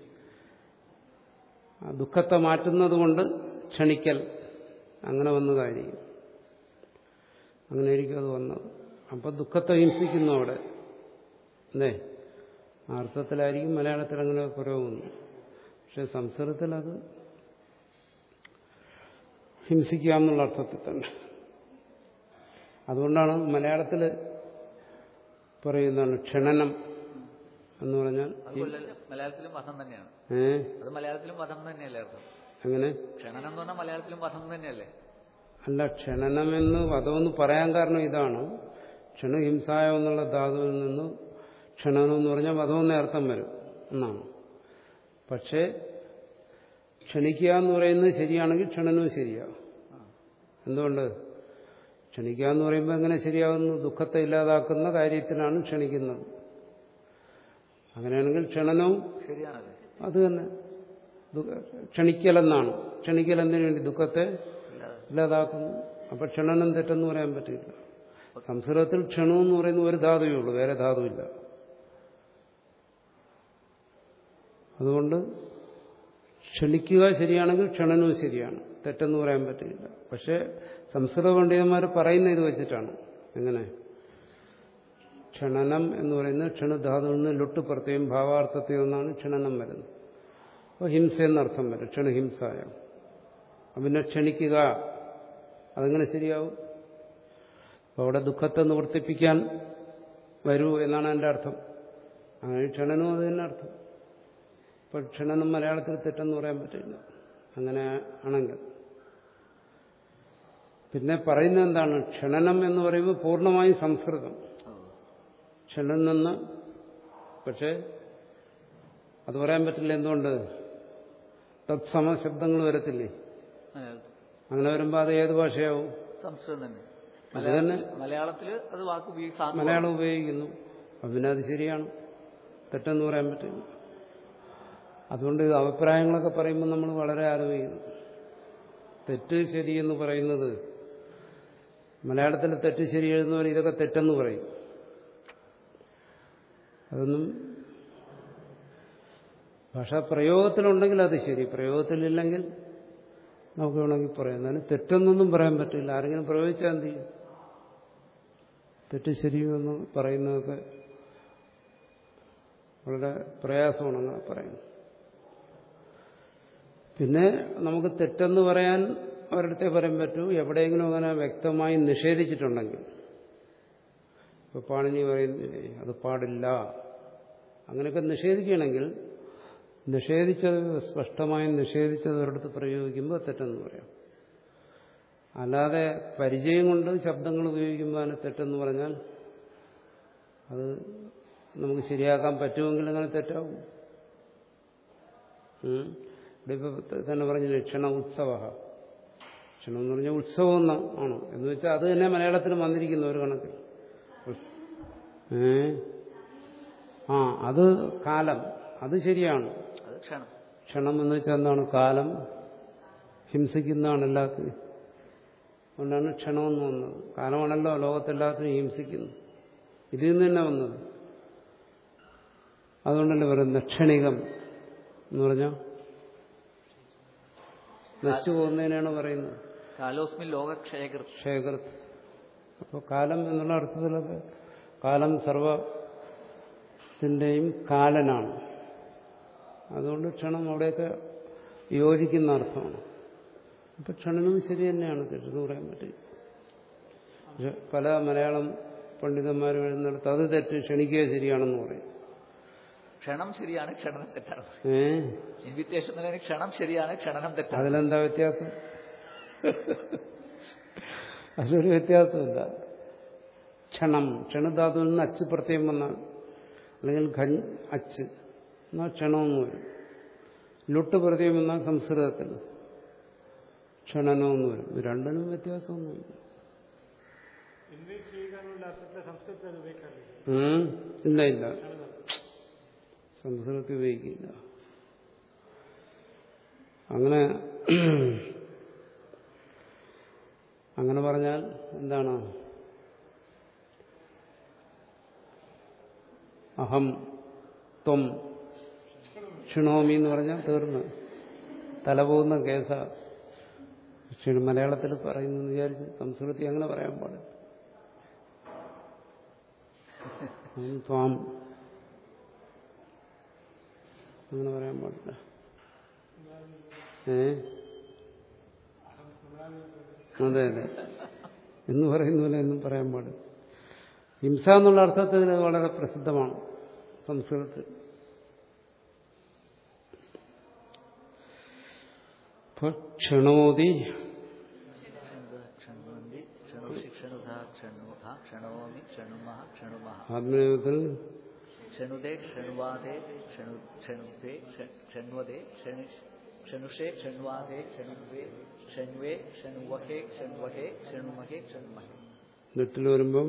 Speaker 1: ആ ദുഃഖത്തെ മാറ്റുന്നത് കൊണ്ട് ക്ഷണിക്കൽ അങ്ങനെ വന്നതായിരിക്കും അങ്ങനെ ആയിരിക്കും അത് വന്നത് അപ്പം ദുഃഖത്തെ ഹിംസിക്കുന്നു അവിടെ അല്ലേ ആ അർത്ഥത്തിലായിരിക്കും മലയാളത്തിൽ അങ്ങനെ കുറവ് വന്നു പക്ഷെ സംസ്കൃതത്തിൽ അത് ഹിംസിക്കുക എന്നുള്ള അർത്ഥത്തിൽ തന്നെ അതുകൊണ്ടാണ് മലയാളത്തിൽ പറയുന്നതാണ് ക്ഷണനം എന്ന് പറഞ്ഞാൽ
Speaker 2: അതുപോലെ മലയാളത്തിലും വധം തന്നെയാണ്
Speaker 1: ഏ
Speaker 2: അത് മലയാളത്തിലും വധം തന്നെയല്ലേ അർത്ഥം
Speaker 1: അങ്ങനെ
Speaker 2: ക്ഷണനം എന്ന് പറഞ്ഞാൽ മലയാളത്തിലും വധം തന്നെയല്ലേ
Speaker 1: അല്ല ക്ഷണനമെന്ന് വധമെന്ന് പറയാൻ കാരണം ഇതാണ് ക്ഷണഹിംസായ എന്നുള്ള ധാതുവിൽ നിന്ന് ക്ഷണനം എന്ന് പറഞ്ഞാൽ വധമെന്ന അർത്ഥം വരും എന്നാണ് പക്ഷേ ക്ഷണിക്കുക എന്ന് പറയുന്നത് ശരിയാണെങ്കിൽ ക്ഷണനവും ശരിയാവും എന്തുകൊണ്ട് ക്ഷണിക്കുക എന്ന് പറയുമ്പോൾ എങ്ങനെ ശരിയാവുന്നു ദുഃഖത്തെ ഇല്ലാതാക്കുന്ന കാര്യത്തിനാണ് ക്ഷണിക്കുന്നത് അങ്ങനെയാണെങ്കിൽ ക്ഷണനവും
Speaker 2: ശരിയാണല്ലേ
Speaker 1: അത് തന്നെ ദു- ക്ഷണിക്കലെന്നാണ് ക്ഷണിക്കൽ എന്തിനു വേണ്ടി ദുഃഖത്തെ
Speaker 2: ഇല്ലാതെ
Speaker 1: ഇല്ലാതാക്കുന്നു അപ്പൊ ക്ഷണനം തെറ്റെന്ന് പറയാൻ പറ്റില്ല സംസ്കൃതത്തിൽ ക്ഷണം എന്ന് പറയുന്ന ഒരു ധാതുവേ ഉള്ളൂ വേറെ ധാതുവില്ല അതുകൊണ്ട് ക്ഷണിക്കുക ശരിയാണെങ്കിൽ ക്ഷണനവും ശരിയാണ് തെറ്റെന്ന് പറയാൻ പറ്റില്ല പക്ഷെ സംസ്കൃത പണ്ഡിതന്മാർ പറയുന്ന ഇത് വെച്ചിട്ടാണ് എങ്ങനെ ക്ഷണനം എന്ന് പറയുന്നത് ക്ഷണധാതുവിൽ നിന്ന് ലൊട്ട് പ്രത്യേകം ഭാവാർത്ഥത്തിൽ നിന്നാണ് ക്ഷണനം വരുന്നത് അപ്പോൾ ഹിംസ എന്നർത്ഥം വരും ക്ഷണഹിംസായ അപ്പം പിന്നെ ക്ഷണിക്കുക അതെങ്ങനെ ശരിയാവും അപ്പോൾ അവിടെ ദുഃഖത്തെ നിവർത്തിപ്പിക്കാൻ വരൂ എന്നാണ് എൻ്റെ അർത്ഥം അങ്ങനെ ക്ഷണനും അത് തന്നെ അർത്ഥം ഇപ്പോൾ ക്ഷണനം മലയാളത്തിൽ തെറ്റെന്ന് പറയാൻ പറ്റില്ല അങ്ങനെ ആണെങ്കിൽ പിന്നെ പറയുന്നത് എന്താണ് ക്ഷണനം എന്ന് പറയുമ്പോൾ പൂർണ്ണമായും സംസ്കൃതം ക്ഷണം നിന്ന് പക്ഷേ അത് പറയാൻ പറ്റില്ല എന്തുകൊണ്ട് തത്സമ ശബ്ദങ്ങൾ വരത്തില്ലേ
Speaker 2: മലയാളത്തിൽ
Speaker 1: അങ്ങനെ വരുമ്പോൾ അത് ഏത് ഭാഷയാവും
Speaker 2: സംസ്കൃതം തന്നെ
Speaker 1: അത് തന്നെ
Speaker 2: മലയാളത്തില് അത് വാക്ക് ഉപയോഗിച്ച്
Speaker 1: മലയാളം ഉപയോഗിക്കുന്നു അപ്പം പിന്നെ അത് ശരിയാണ് തെറ്റെന്ന് പറയാൻ പറ്റില്ല അതുകൊണ്ട് ഇത് അഭിപ്രായങ്ങളൊക്കെ പറയുമ്പോൾ നമ്മൾ വളരെ ആലോചിക്കുന്നു തെറ്റ് ശരിയെന്ന് പറയുന്നത് മലയാളത്തിൽ തെറ്റ് ശരി എഴുതുന്നവർ ഇതൊക്കെ തെറ്റെന്ന് പറയും അതൊന്നും ഭാഷാ പ്രയോഗത്തിലുണ്ടെങ്കിൽ അത് ശരി പ്രയോഗത്തിലില്ലെങ്കിൽ നമുക്ക് വേണമെങ്കിൽ പറയാം എന്നാലും തെറ്റെന്നൊന്നും പറയാൻ പറ്റില്ല ആരെങ്കിലും പ്രയോഗിച്ചാൽ എന്ത് ചെയ്യും തെറ്റ് ശരിയോ എന്ന് പറയുന്നതൊക്കെ വളരെ പ്രയാസമാണ് അങ്ങനെ പറയുന്നത് പിന്നെ നമുക്ക് തെറ്റെന്ന് പറയാൻ ഒരിടത്തെ പറയാൻ പറ്റൂ എവിടെയെങ്കിലും അങ്ങനെ വ്യക്തമായി നിഷേധിച്ചിട്ടുണ്ടെങ്കിൽ ഇപ്പൊ പാണിനി പറയുന്നില്ലേ അത് പാടില്ല അങ്ങനെയൊക്കെ നിഷേധിക്കുകയാണെങ്കിൽ നിഷേധിച്ചത് സ്പഷ്ടമായി നിഷേധിച്ചത് ഒരിടത്ത് പ്രയോഗിക്കുമ്പോൾ തെറ്റെന്ന് പറയാം അല്ലാതെ പരിചയം കൊണ്ട് ശബ്ദങ്ങൾ ഉപയോഗിക്കുമ്പോൾ അതിന് തെറ്റെന്ന് പറഞ്ഞാൽ അത് നമുക്ക് ശരിയാക്കാൻ പറ്റുമെങ്കിൽ അങ്ങനെ തെറ്റാവും ഉം. ഇവിടെ ഇപ്പൊ തന്നെ പറഞ്ഞില്ലേ ക്ഷണ ഉത്സവ ക്ഷണം എന്ന് പറഞ്ഞാൽ ഉത്സവം എന്ന് ആണ് എന്ന് വെച്ചാൽ അത് തന്നെ മലയാളത്തിൽ വന്നിരിക്കുന്ന ഒരു കണക്കിൽ ഉത്സ- ഏ ആ അത് കാലം അത് ശരിയാണ്
Speaker 2: അത് ക്ഷണം
Speaker 1: ക്ഷണം എന്ന് വെച്ചാൽ എന്താണ് കാലം ഹിംസിക്കുന്നതാണ് എല്ലാത്തിനും അതുകൊണ്ടാണ് ക്ഷണമെന്ന് വന്നത് കാലമാണല്ലോ ലോകത്തെല്ലാത്തിനും ഹിംസിക്കുന്നത് ഇതിൽ നിന്ന് തന്നെ വന്നത് അതുകൊണ്ടല്ലേ പറയുന്നത് ക്ഷണികം എന്ന് പറഞ്ഞാൽ നശിച്ചു പോകുന്നതിനാണ് പറയുന്നത്
Speaker 2: കാലോസ്മിൻ ലോകക്ഷയകൃത്
Speaker 1: ക്ഷയകൃത് അപ്പോൾ കാലം എന്നുള്ള അർത്ഥത്തിലൊക്കെ കാലം സർവത്തിൻ്റെയും കാലനാണ് അതുകൊണ്ട് ക്ഷണം അവിടെയൊക്കെ യോജിക്കുന്ന അർത്ഥമാണ് അപ്പം ക്ഷണനും ശരി തന്നെയാണ് തെറ്റെന്ന് പറയാൻ പറ്റില്ല പക്ഷെ പല മലയാളം പണ്ഡിതന്മാരും എഴുതുന്നിടത്ത് അത് തെറ്റ് ക്ഷണിക്കുക ശരിയാണെന്ന് പറയും
Speaker 2: ക്ഷണം ശരിയാണ് ക്ഷണനം തെറ്റാണ്
Speaker 1: ഏ
Speaker 2: ഇൻവിറ്റേഷൻ എന്നതിന് ക്ഷണം ശരിയാണ് ക്ഷണനം തെറ്റാണ്
Speaker 1: അതിലെന്താ വ്യത്യാസം അതിലൊരു വ്യത്യാസമില്ല ക്ഷണം ക്ഷണധാതുവിൽ നിന്ന് അച്ച് പ്രത്യേകം വന്നാൽ അല്ലെങ്കിൽ ഖൻ അച്ച് എന്നാൽ ക്ഷണമെന്ന് വരും ലുട്ട് പ്രത്യേകം വന്നാൽ സംസ്കൃതത്തിൽ ക്ഷണനമെന്ന് വരും ഇത് രണ്ടിനും വ്യത്യാസമൊന്നുമില്ല
Speaker 3: ഇംഗ്ലീഷ് സ്വീകാരമുള്ള അർത്ഥത്തെ സംസ്കൃതത്തിൽ ഉപയോഗിക്കാറില്ല
Speaker 1: ഉം? ഇല്ല ഇല്ല സംസ്കൃതത്തിൽ ഉപയോഗിക്കില്ല അങ്ങനെ അങ്ങനെ പറഞ്ഞാൽ എന്താണ് അഹം ത്വം ക്ഷണോമി എന്ന് പറഞ്ഞാൽ തീർന്ന് തല പോകുന്ന കേസ പക്ഷേ മലയാളത്തിൽ പറയുന്നു വിചാരിച്ച് സംസ്കൃതത്തിൽ അങ്ങനെ പറയാൻ പാടില്ല അഹം ത്വാം അങ്ങനെ പറയാൻ പാടില്ല ഏ അതെ അതെ എന്ന് പറയുന്ന പോലെ എന്നും പറയാൻ പാടില്ല ഹിംസ എന്നുള്ള അർത്ഥത്തിൽ ഇത് വളരെ പ്രസിദ്ധമാണ് സംസ്കൃതത്തിൽ ഇപ്പൊ ക്ഷണോതി
Speaker 2: ക്ഷണവന്തി ക്ഷണോഷി ക്ഷണുധ ക്ഷണുധ ക്ഷണോമി ക്ഷണുമഹ ക്ഷണുമഹ
Speaker 1: ആത്മയോഗത്തിൽ
Speaker 2: ക്ഷണുദേ ക്ഷണുവാദേ ക്ഷണു ക്ഷണുദേ ക്ഷ- ക്ഷണ്വദേ ക്ഷണു ക്ഷണുഷേ ക്ഷണ്വാദേ ക്ഷണുവേ ക്ഷണ്വേ ക്ഷണുവഹേ ക്ഷണ്വഹേ ക്ഷണുമഹേ ക്ഷണുമഹേ
Speaker 1: നെട്ടിൽ വരുമ്പം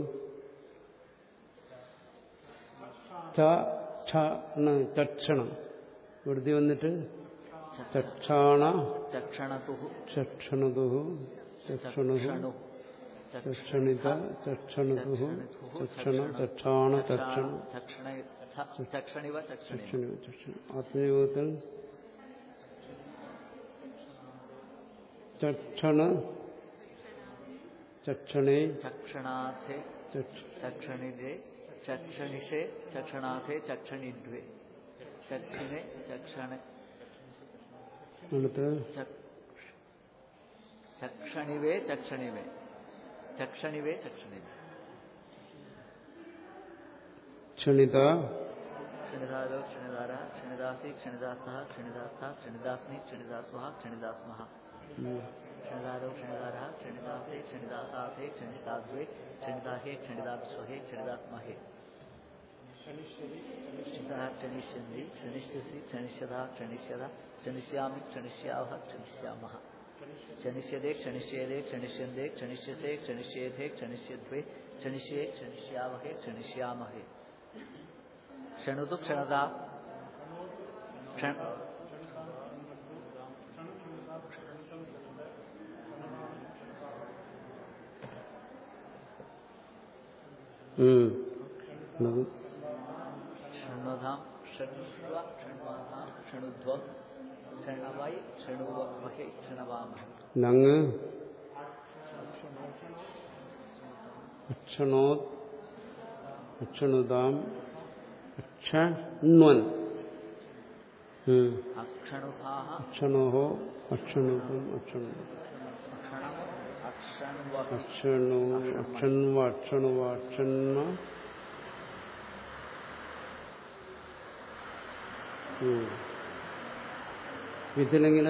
Speaker 1: ച ക്ഷ ണ് ചക്ഷണം വെറുതെ വന്നിട്ട് ചക്ഷാണ
Speaker 2: ചക്ഷണതുഹു
Speaker 1: ചക്ഷണതു ചക്ഷണു
Speaker 2: ചക്ഷണു
Speaker 1: ചക്ഷണിത ചക്ഷണതു ചക്ഷണ ചക്ഷാണ ചക്ഷണ
Speaker 2: ചക്ഷണ ചക്ഷണിവ ചക്ഷണി
Speaker 1: ചക്ഷണ ചക്ഷണ ആത്മയോഗത്തിൽ ചക്ഷണ ചക്ഷണേ
Speaker 2: ചക്ഷണാഥേ
Speaker 1: ചക്ഷ
Speaker 2: ചക്ഷണിജേ ചക്ഷണിഷേ ചക്ഷണാഥേ ചക്ഷണിദ്വേ ചക്ഷിണെ ചക്ഷണ
Speaker 1: അടുത്ത്
Speaker 2: ചക്- ചക്ഷണിവേ ചക്ഷണിവേ ചക്ഷണിവേ ചക്ഷണിവേ
Speaker 1: ക്ഷണിത
Speaker 2: ക്ഷണിതാരോ ക്ഷണിതാര ക്ഷണിദാസി ക്ഷണിദാസ്ത ക്ഷണിദാസ്ഥ ക്ഷണിദാസ്മി ക്ഷണിദാസ്വഹ ക്ഷണിദാസ്മഹ ക്ഷണിതാരോ ക്ഷണിതാര ക്ഷണിദാസേ ക്ഷണിദാസാഥേ ക്ഷണിതാദ്വേ ക്ഷണിതാഹേ ക്ഷണിതാസ്വഹേ ക്ഷണിതാത്മഹേ ക്ഷണിതാ ക്ഷണിഷ്യന്തി ക്ഷണിഷ്യസി ക്ഷണിഷ്യതാ ക്ഷണിഷ്യത ക്ഷണിഷ്യാമി ക്ഷണിഷ്യാവഹ ക്ഷണിഷ്യാമഹ ക്ഷണിഷ്യതേ ക്ഷണിഷ്യേതേ ക്ഷണിഷ്യന്തേ ക്ഷണിഷ്യസേ ക്ഷണിഷ്യേധേ ക്ഷണിഷ്യദ്വേ ക്ഷണിഷ്യേ ക്ഷണിഷ്യാവഹേ ക്ഷണിഷ്യാമഹേ ക്ഷണുതു ക്ഷണതാ ക്ഷണ
Speaker 1: ഉം. അത്
Speaker 2: ഷണ്വധാം ഷണ്വ ഷണ്വാധാം ഷണുധ്വം ഷണവൈ ഷണുവഹേ ഷണവാമഹ
Speaker 1: നങ് അക്ഷണോത് അക്ഷണുതാം അക്ഷണ്വൻ ഉം.
Speaker 2: അക്ഷണുഭാഹ
Speaker 1: അക്ഷണോഹോ അക്ഷണുതം അക്ഷണു
Speaker 2: ക്ഷണം അക്ഷൺവഹി
Speaker 1: അക്ഷണു അക്ഷണ്വ അക്ഷണുവ അക്ഷണ്വ ഉം. ഇതിലെങ്കിൽ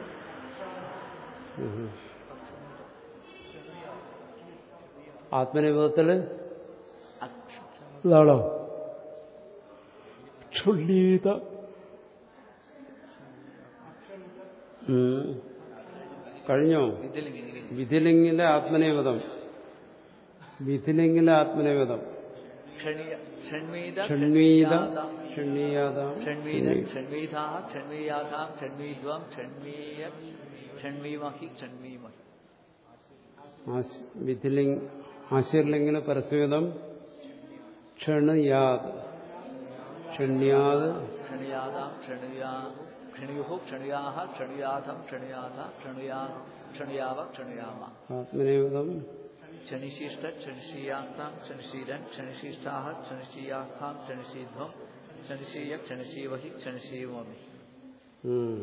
Speaker 1: ആത്മനിബോധത്തില്
Speaker 2: അക്ഷ
Speaker 1: ഇതാണോ ക്ഷുല്ലീത ഉം. കഴിഞ്ഞോ
Speaker 2: വിദ്യലിംഗി ഇനി
Speaker 1: വിധിലിംഗിലെ ആത്മനേപദം വിധിലിംഗിലെ ആത്മനേപദം
Speaker 2: ക്ഷണീയ ഷൺമീത
Speaker 1: ഷണ്മീത ഷണ്മീയാതാം
Speaker 2: ഷൺമീത ഷൺമീതാ ഷൺമീയാതാം ഷൺമീദ്വം ഷൺമീയ ഷൺമീമഹി ഷൺമീമഹി
Speaker 1: ആശ്- വിധിലിംഗ് ആശീർലിംഗിന് പരസ്യവിധം ക്ഷണിയാത് ക്ഷണ്യാത്
Speaker 2: ക്ഷണിയാതാം ക്ഷണിയാ ക്ഷണിയുഹു ക്ഷണിയാഹ ക്ഷണിയാഥം ക്ഷണിയാഥ ക്ഷണിയാ ക്ഷണിയാവ ക്ഷണിയാമ
Speaker 1: ആത്മനേപദം
Speaker 2: ക്ഷണിശിഷ്ട ക്ഷണിശീയാസ്താം ക്ഷണിശീലൻ ക്ഷണിശിഷ്ടാഹ ക്ഷണിശീയാസ്താം ക്ഷണിശീധ്വം ക്ഷണിശീയ ക്ഷണിശീവഹി ക്ഷണിശീവമി
Speaker 1: ഉം.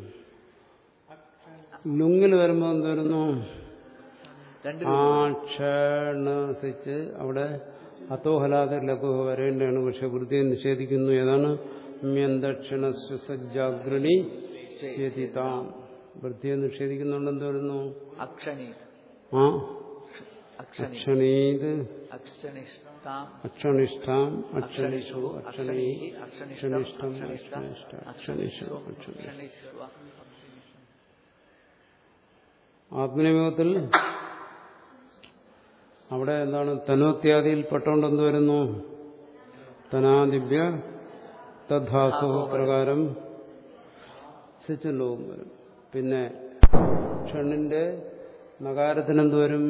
Speaker 1: ലുങ്ങിൽ വരുമ്പോ എന്ത് വരുന്നു
Speaker 2: രണ്ട്
Speaker 1: ആ ക്ഷണസിച്ച് അവിടെ അത്തോഹലാതെ ലഘു വരേണ്ടതാണ് പക്ഷെ വൃത്തിയെ നിഷേധിക്കുന്നു ഏതാണ് മ്യന്തക്ഷണസ്വസജാഗ്രണി ശരിതാം വൃത്തിയെ നിഷേധിക്കുന്നുണ്ട് എന്ത് വരുന്നു
Speaker 2: അക്ഷണി
Speaker 1: ആ
Speaker 2: അക്ഷണി
Speaker 1: അക്ഷണീത്
Speaker 2: അക്ഷണിഷ്ടാം
Speaker 1: അക്ഷണിഷ്ഠാം
Speaker 2: അക്ഷണിഷു
Speaker 1: അക്ഷണിഷു
Speaker 2: അക്ഷണീ
Speaker 1: അക്ഷണി
Speaker 2: അക്ഷണിഷ്ടം
Speaker 1: അക്ഷണിഷ്ടം
Speaker 2: അക്ഷണിഷ്ട
Speaker 1: അക്ഷണിഷ്ട
Speaker 2: അക്ഷണിഷു
Speaker 1: അക്ഷണിഷ്ട
Speaker 2: അക്ഷണിഷ്വ
Speaker 1: ആത്മനിയോഗത്തിൽ അവിടെ എന്താണ് തനോത്യാദിയിൽ പെട്ടോണ്ട് എന്ത് വരുന്നു തനാദിഭ്യ തദ്ധാസോ പ്രകാരം ശിച്ചുലോകം വരും പിന്നെ ക്ഷണിന്റെ നഗാരത്തിന് എന്ത് വരും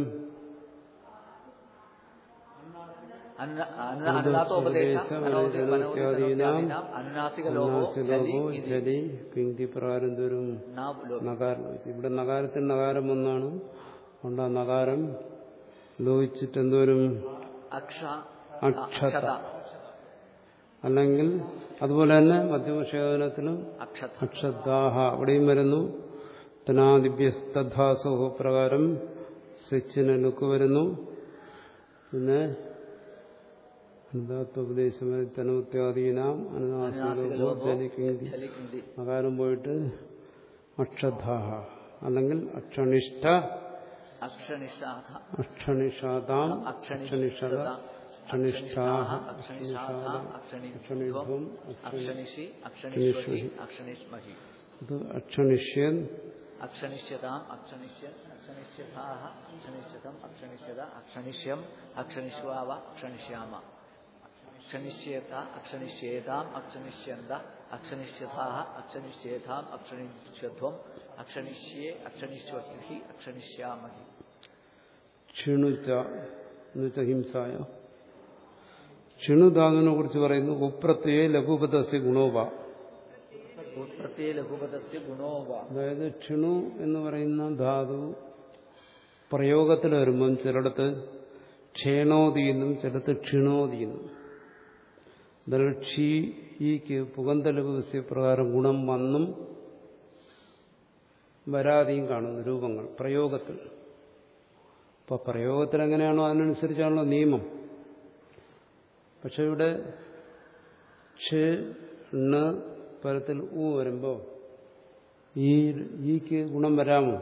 Speaker 2: അന്ന അന്ന അന്നദാത്തോപദേശം അനോദി വനോദിതനോത്യാദീനാം അനുനാസിക ലോകോ ജലി
Speaker 1: ലോകോ
Speaker 2: ഇതി.
Speaker 1: ജലി പിങ്തി പ്രകാരം എന്ത് വരും
Speaker 2: നാ ലോ-
Speaker 1: നകാരം ലോപിച്ചു. ഇവിടെ നകാരത്തിന് നകാരം ഒന്നാണ് അതുകൊണ്ട് ആ നകാരം ലോപിച്ചിട്ട് എന്തോരും
Speaker 2: അക്ഷ
Speaker 1: അക്ഷത
Speaker 2: അക്ഷത
Speaker 1: അല്ലെങ്കിൽ അതുപോലെ തന്നെ മധ്യമക്ഷേപനത്തിലും
Speaker 2: അക്ഷത
Speaker 1: അക്ഷദാഹ അവിടെയും വരുന്നു തനാദിഭ്യസ്തധാസോ പ്രകാരം സ്വിച്ചിന് ലുക്ക് വരുന്നു പിന്നെ അനുദാത്വോപദേശം തനോത്യാദീനാം
Speaker 2: അനുനാസിക
Speaker 1: അനുനാസിക
Speaker 2: ലോകോ
Speaker 1: ജലിക്കിങ്തി
Speaker 2: ജലി ഇതി.
Speaker 1: നകാരം പോയിട്ട് അക്ഷദാഹ അല്ലെങ്കിൽ അക്ഷണിഷ്ഠ
Speaker 2: അക്ഷണിഷാഥ
Speaker 1: അക്ഷണിഷാതാം അക്ഷണിഷത
Speaker 2: അക്ഷണിഷത
Speaker 1: അക്ഷണിഷ്ഠാഹ
Speaker 2: അക്ഷണിഷാഥ
Speaker 1: അക്ഷണിധ്വം
Speaker 2: അക്ഷണിഷി അക്ഷണിഷ്വഹി അക്ഷണിഷ്മഹി
Speaker 1: ഇത് അക്ഷണിഷ്യൻ
Speaker 2: അക്ഷണിഷ്യതാം അക്ഷണിഷ്യൻ അക്ഷണിഷ്യതാഹ അക്ഷണിഷ്യതം അക്ഷണിഷ്യത അക്ഷണിഷ്യം അക്ഷണിഷ്വാവ അക്ഷണിഷ്യാമ അക്ഷണിഷ്യേത അക്ഷണിഷ്യേതാം അക്ഷണിഷ്യന്ത അക്ഷണിഷ്യതാഹ അക്ഷണിഷ്യേതാം അക്ഷണിഷ്യധ്വം അക്ഷണിഷ്യേ അക്ഷണിഷ്വഹി അക്ഷണിഷ്യാമഹി
Speaker 1: ക്ഷിണുച്ച എന്നുവെച്ച ഹിംസായ ക്ഷിണുധാതുവിനെ കുറിച്ച് പറയുന്നു ഉപ്രത്യയെ ലഘുപദസ്യ ഗുണോപ
Speaker 2: ഉത്പത്തിയെ ലഘുപദസ്യ ഗുണോവ
Speaker 1: അതായത് ക്ഷിണു എന്ന് പറയുന്ന ധാതു പ്രയോഗത്തിൽ വരുമ്പം ചിലയിടത്ത് ക്ഷേണോതി എന്നും ചിലത്ത് ക്ഷിണോതി എന്നും എന്നാൽ ക്ഷീ ഈക്ക് പുകന്തലകുസ്യ പ്രകാരം ഗുണം വന്നും വരാതെയും കാണുന്നു രൂപങ്ങൾ പ്രയോഗത്തിൽ അപ്പൊ പ്രയോഗത്തിൽ എങ്ങനെയാണോ അതിനനുസരിച്ചാണല്ലോ നിയമം പക്ഷെ ഇവിടെ ക്ഷ ണ് പരത്തിൽ ഊ വരുമ്പോ ഈ ഈക്ക് ഗുണം വരാമോ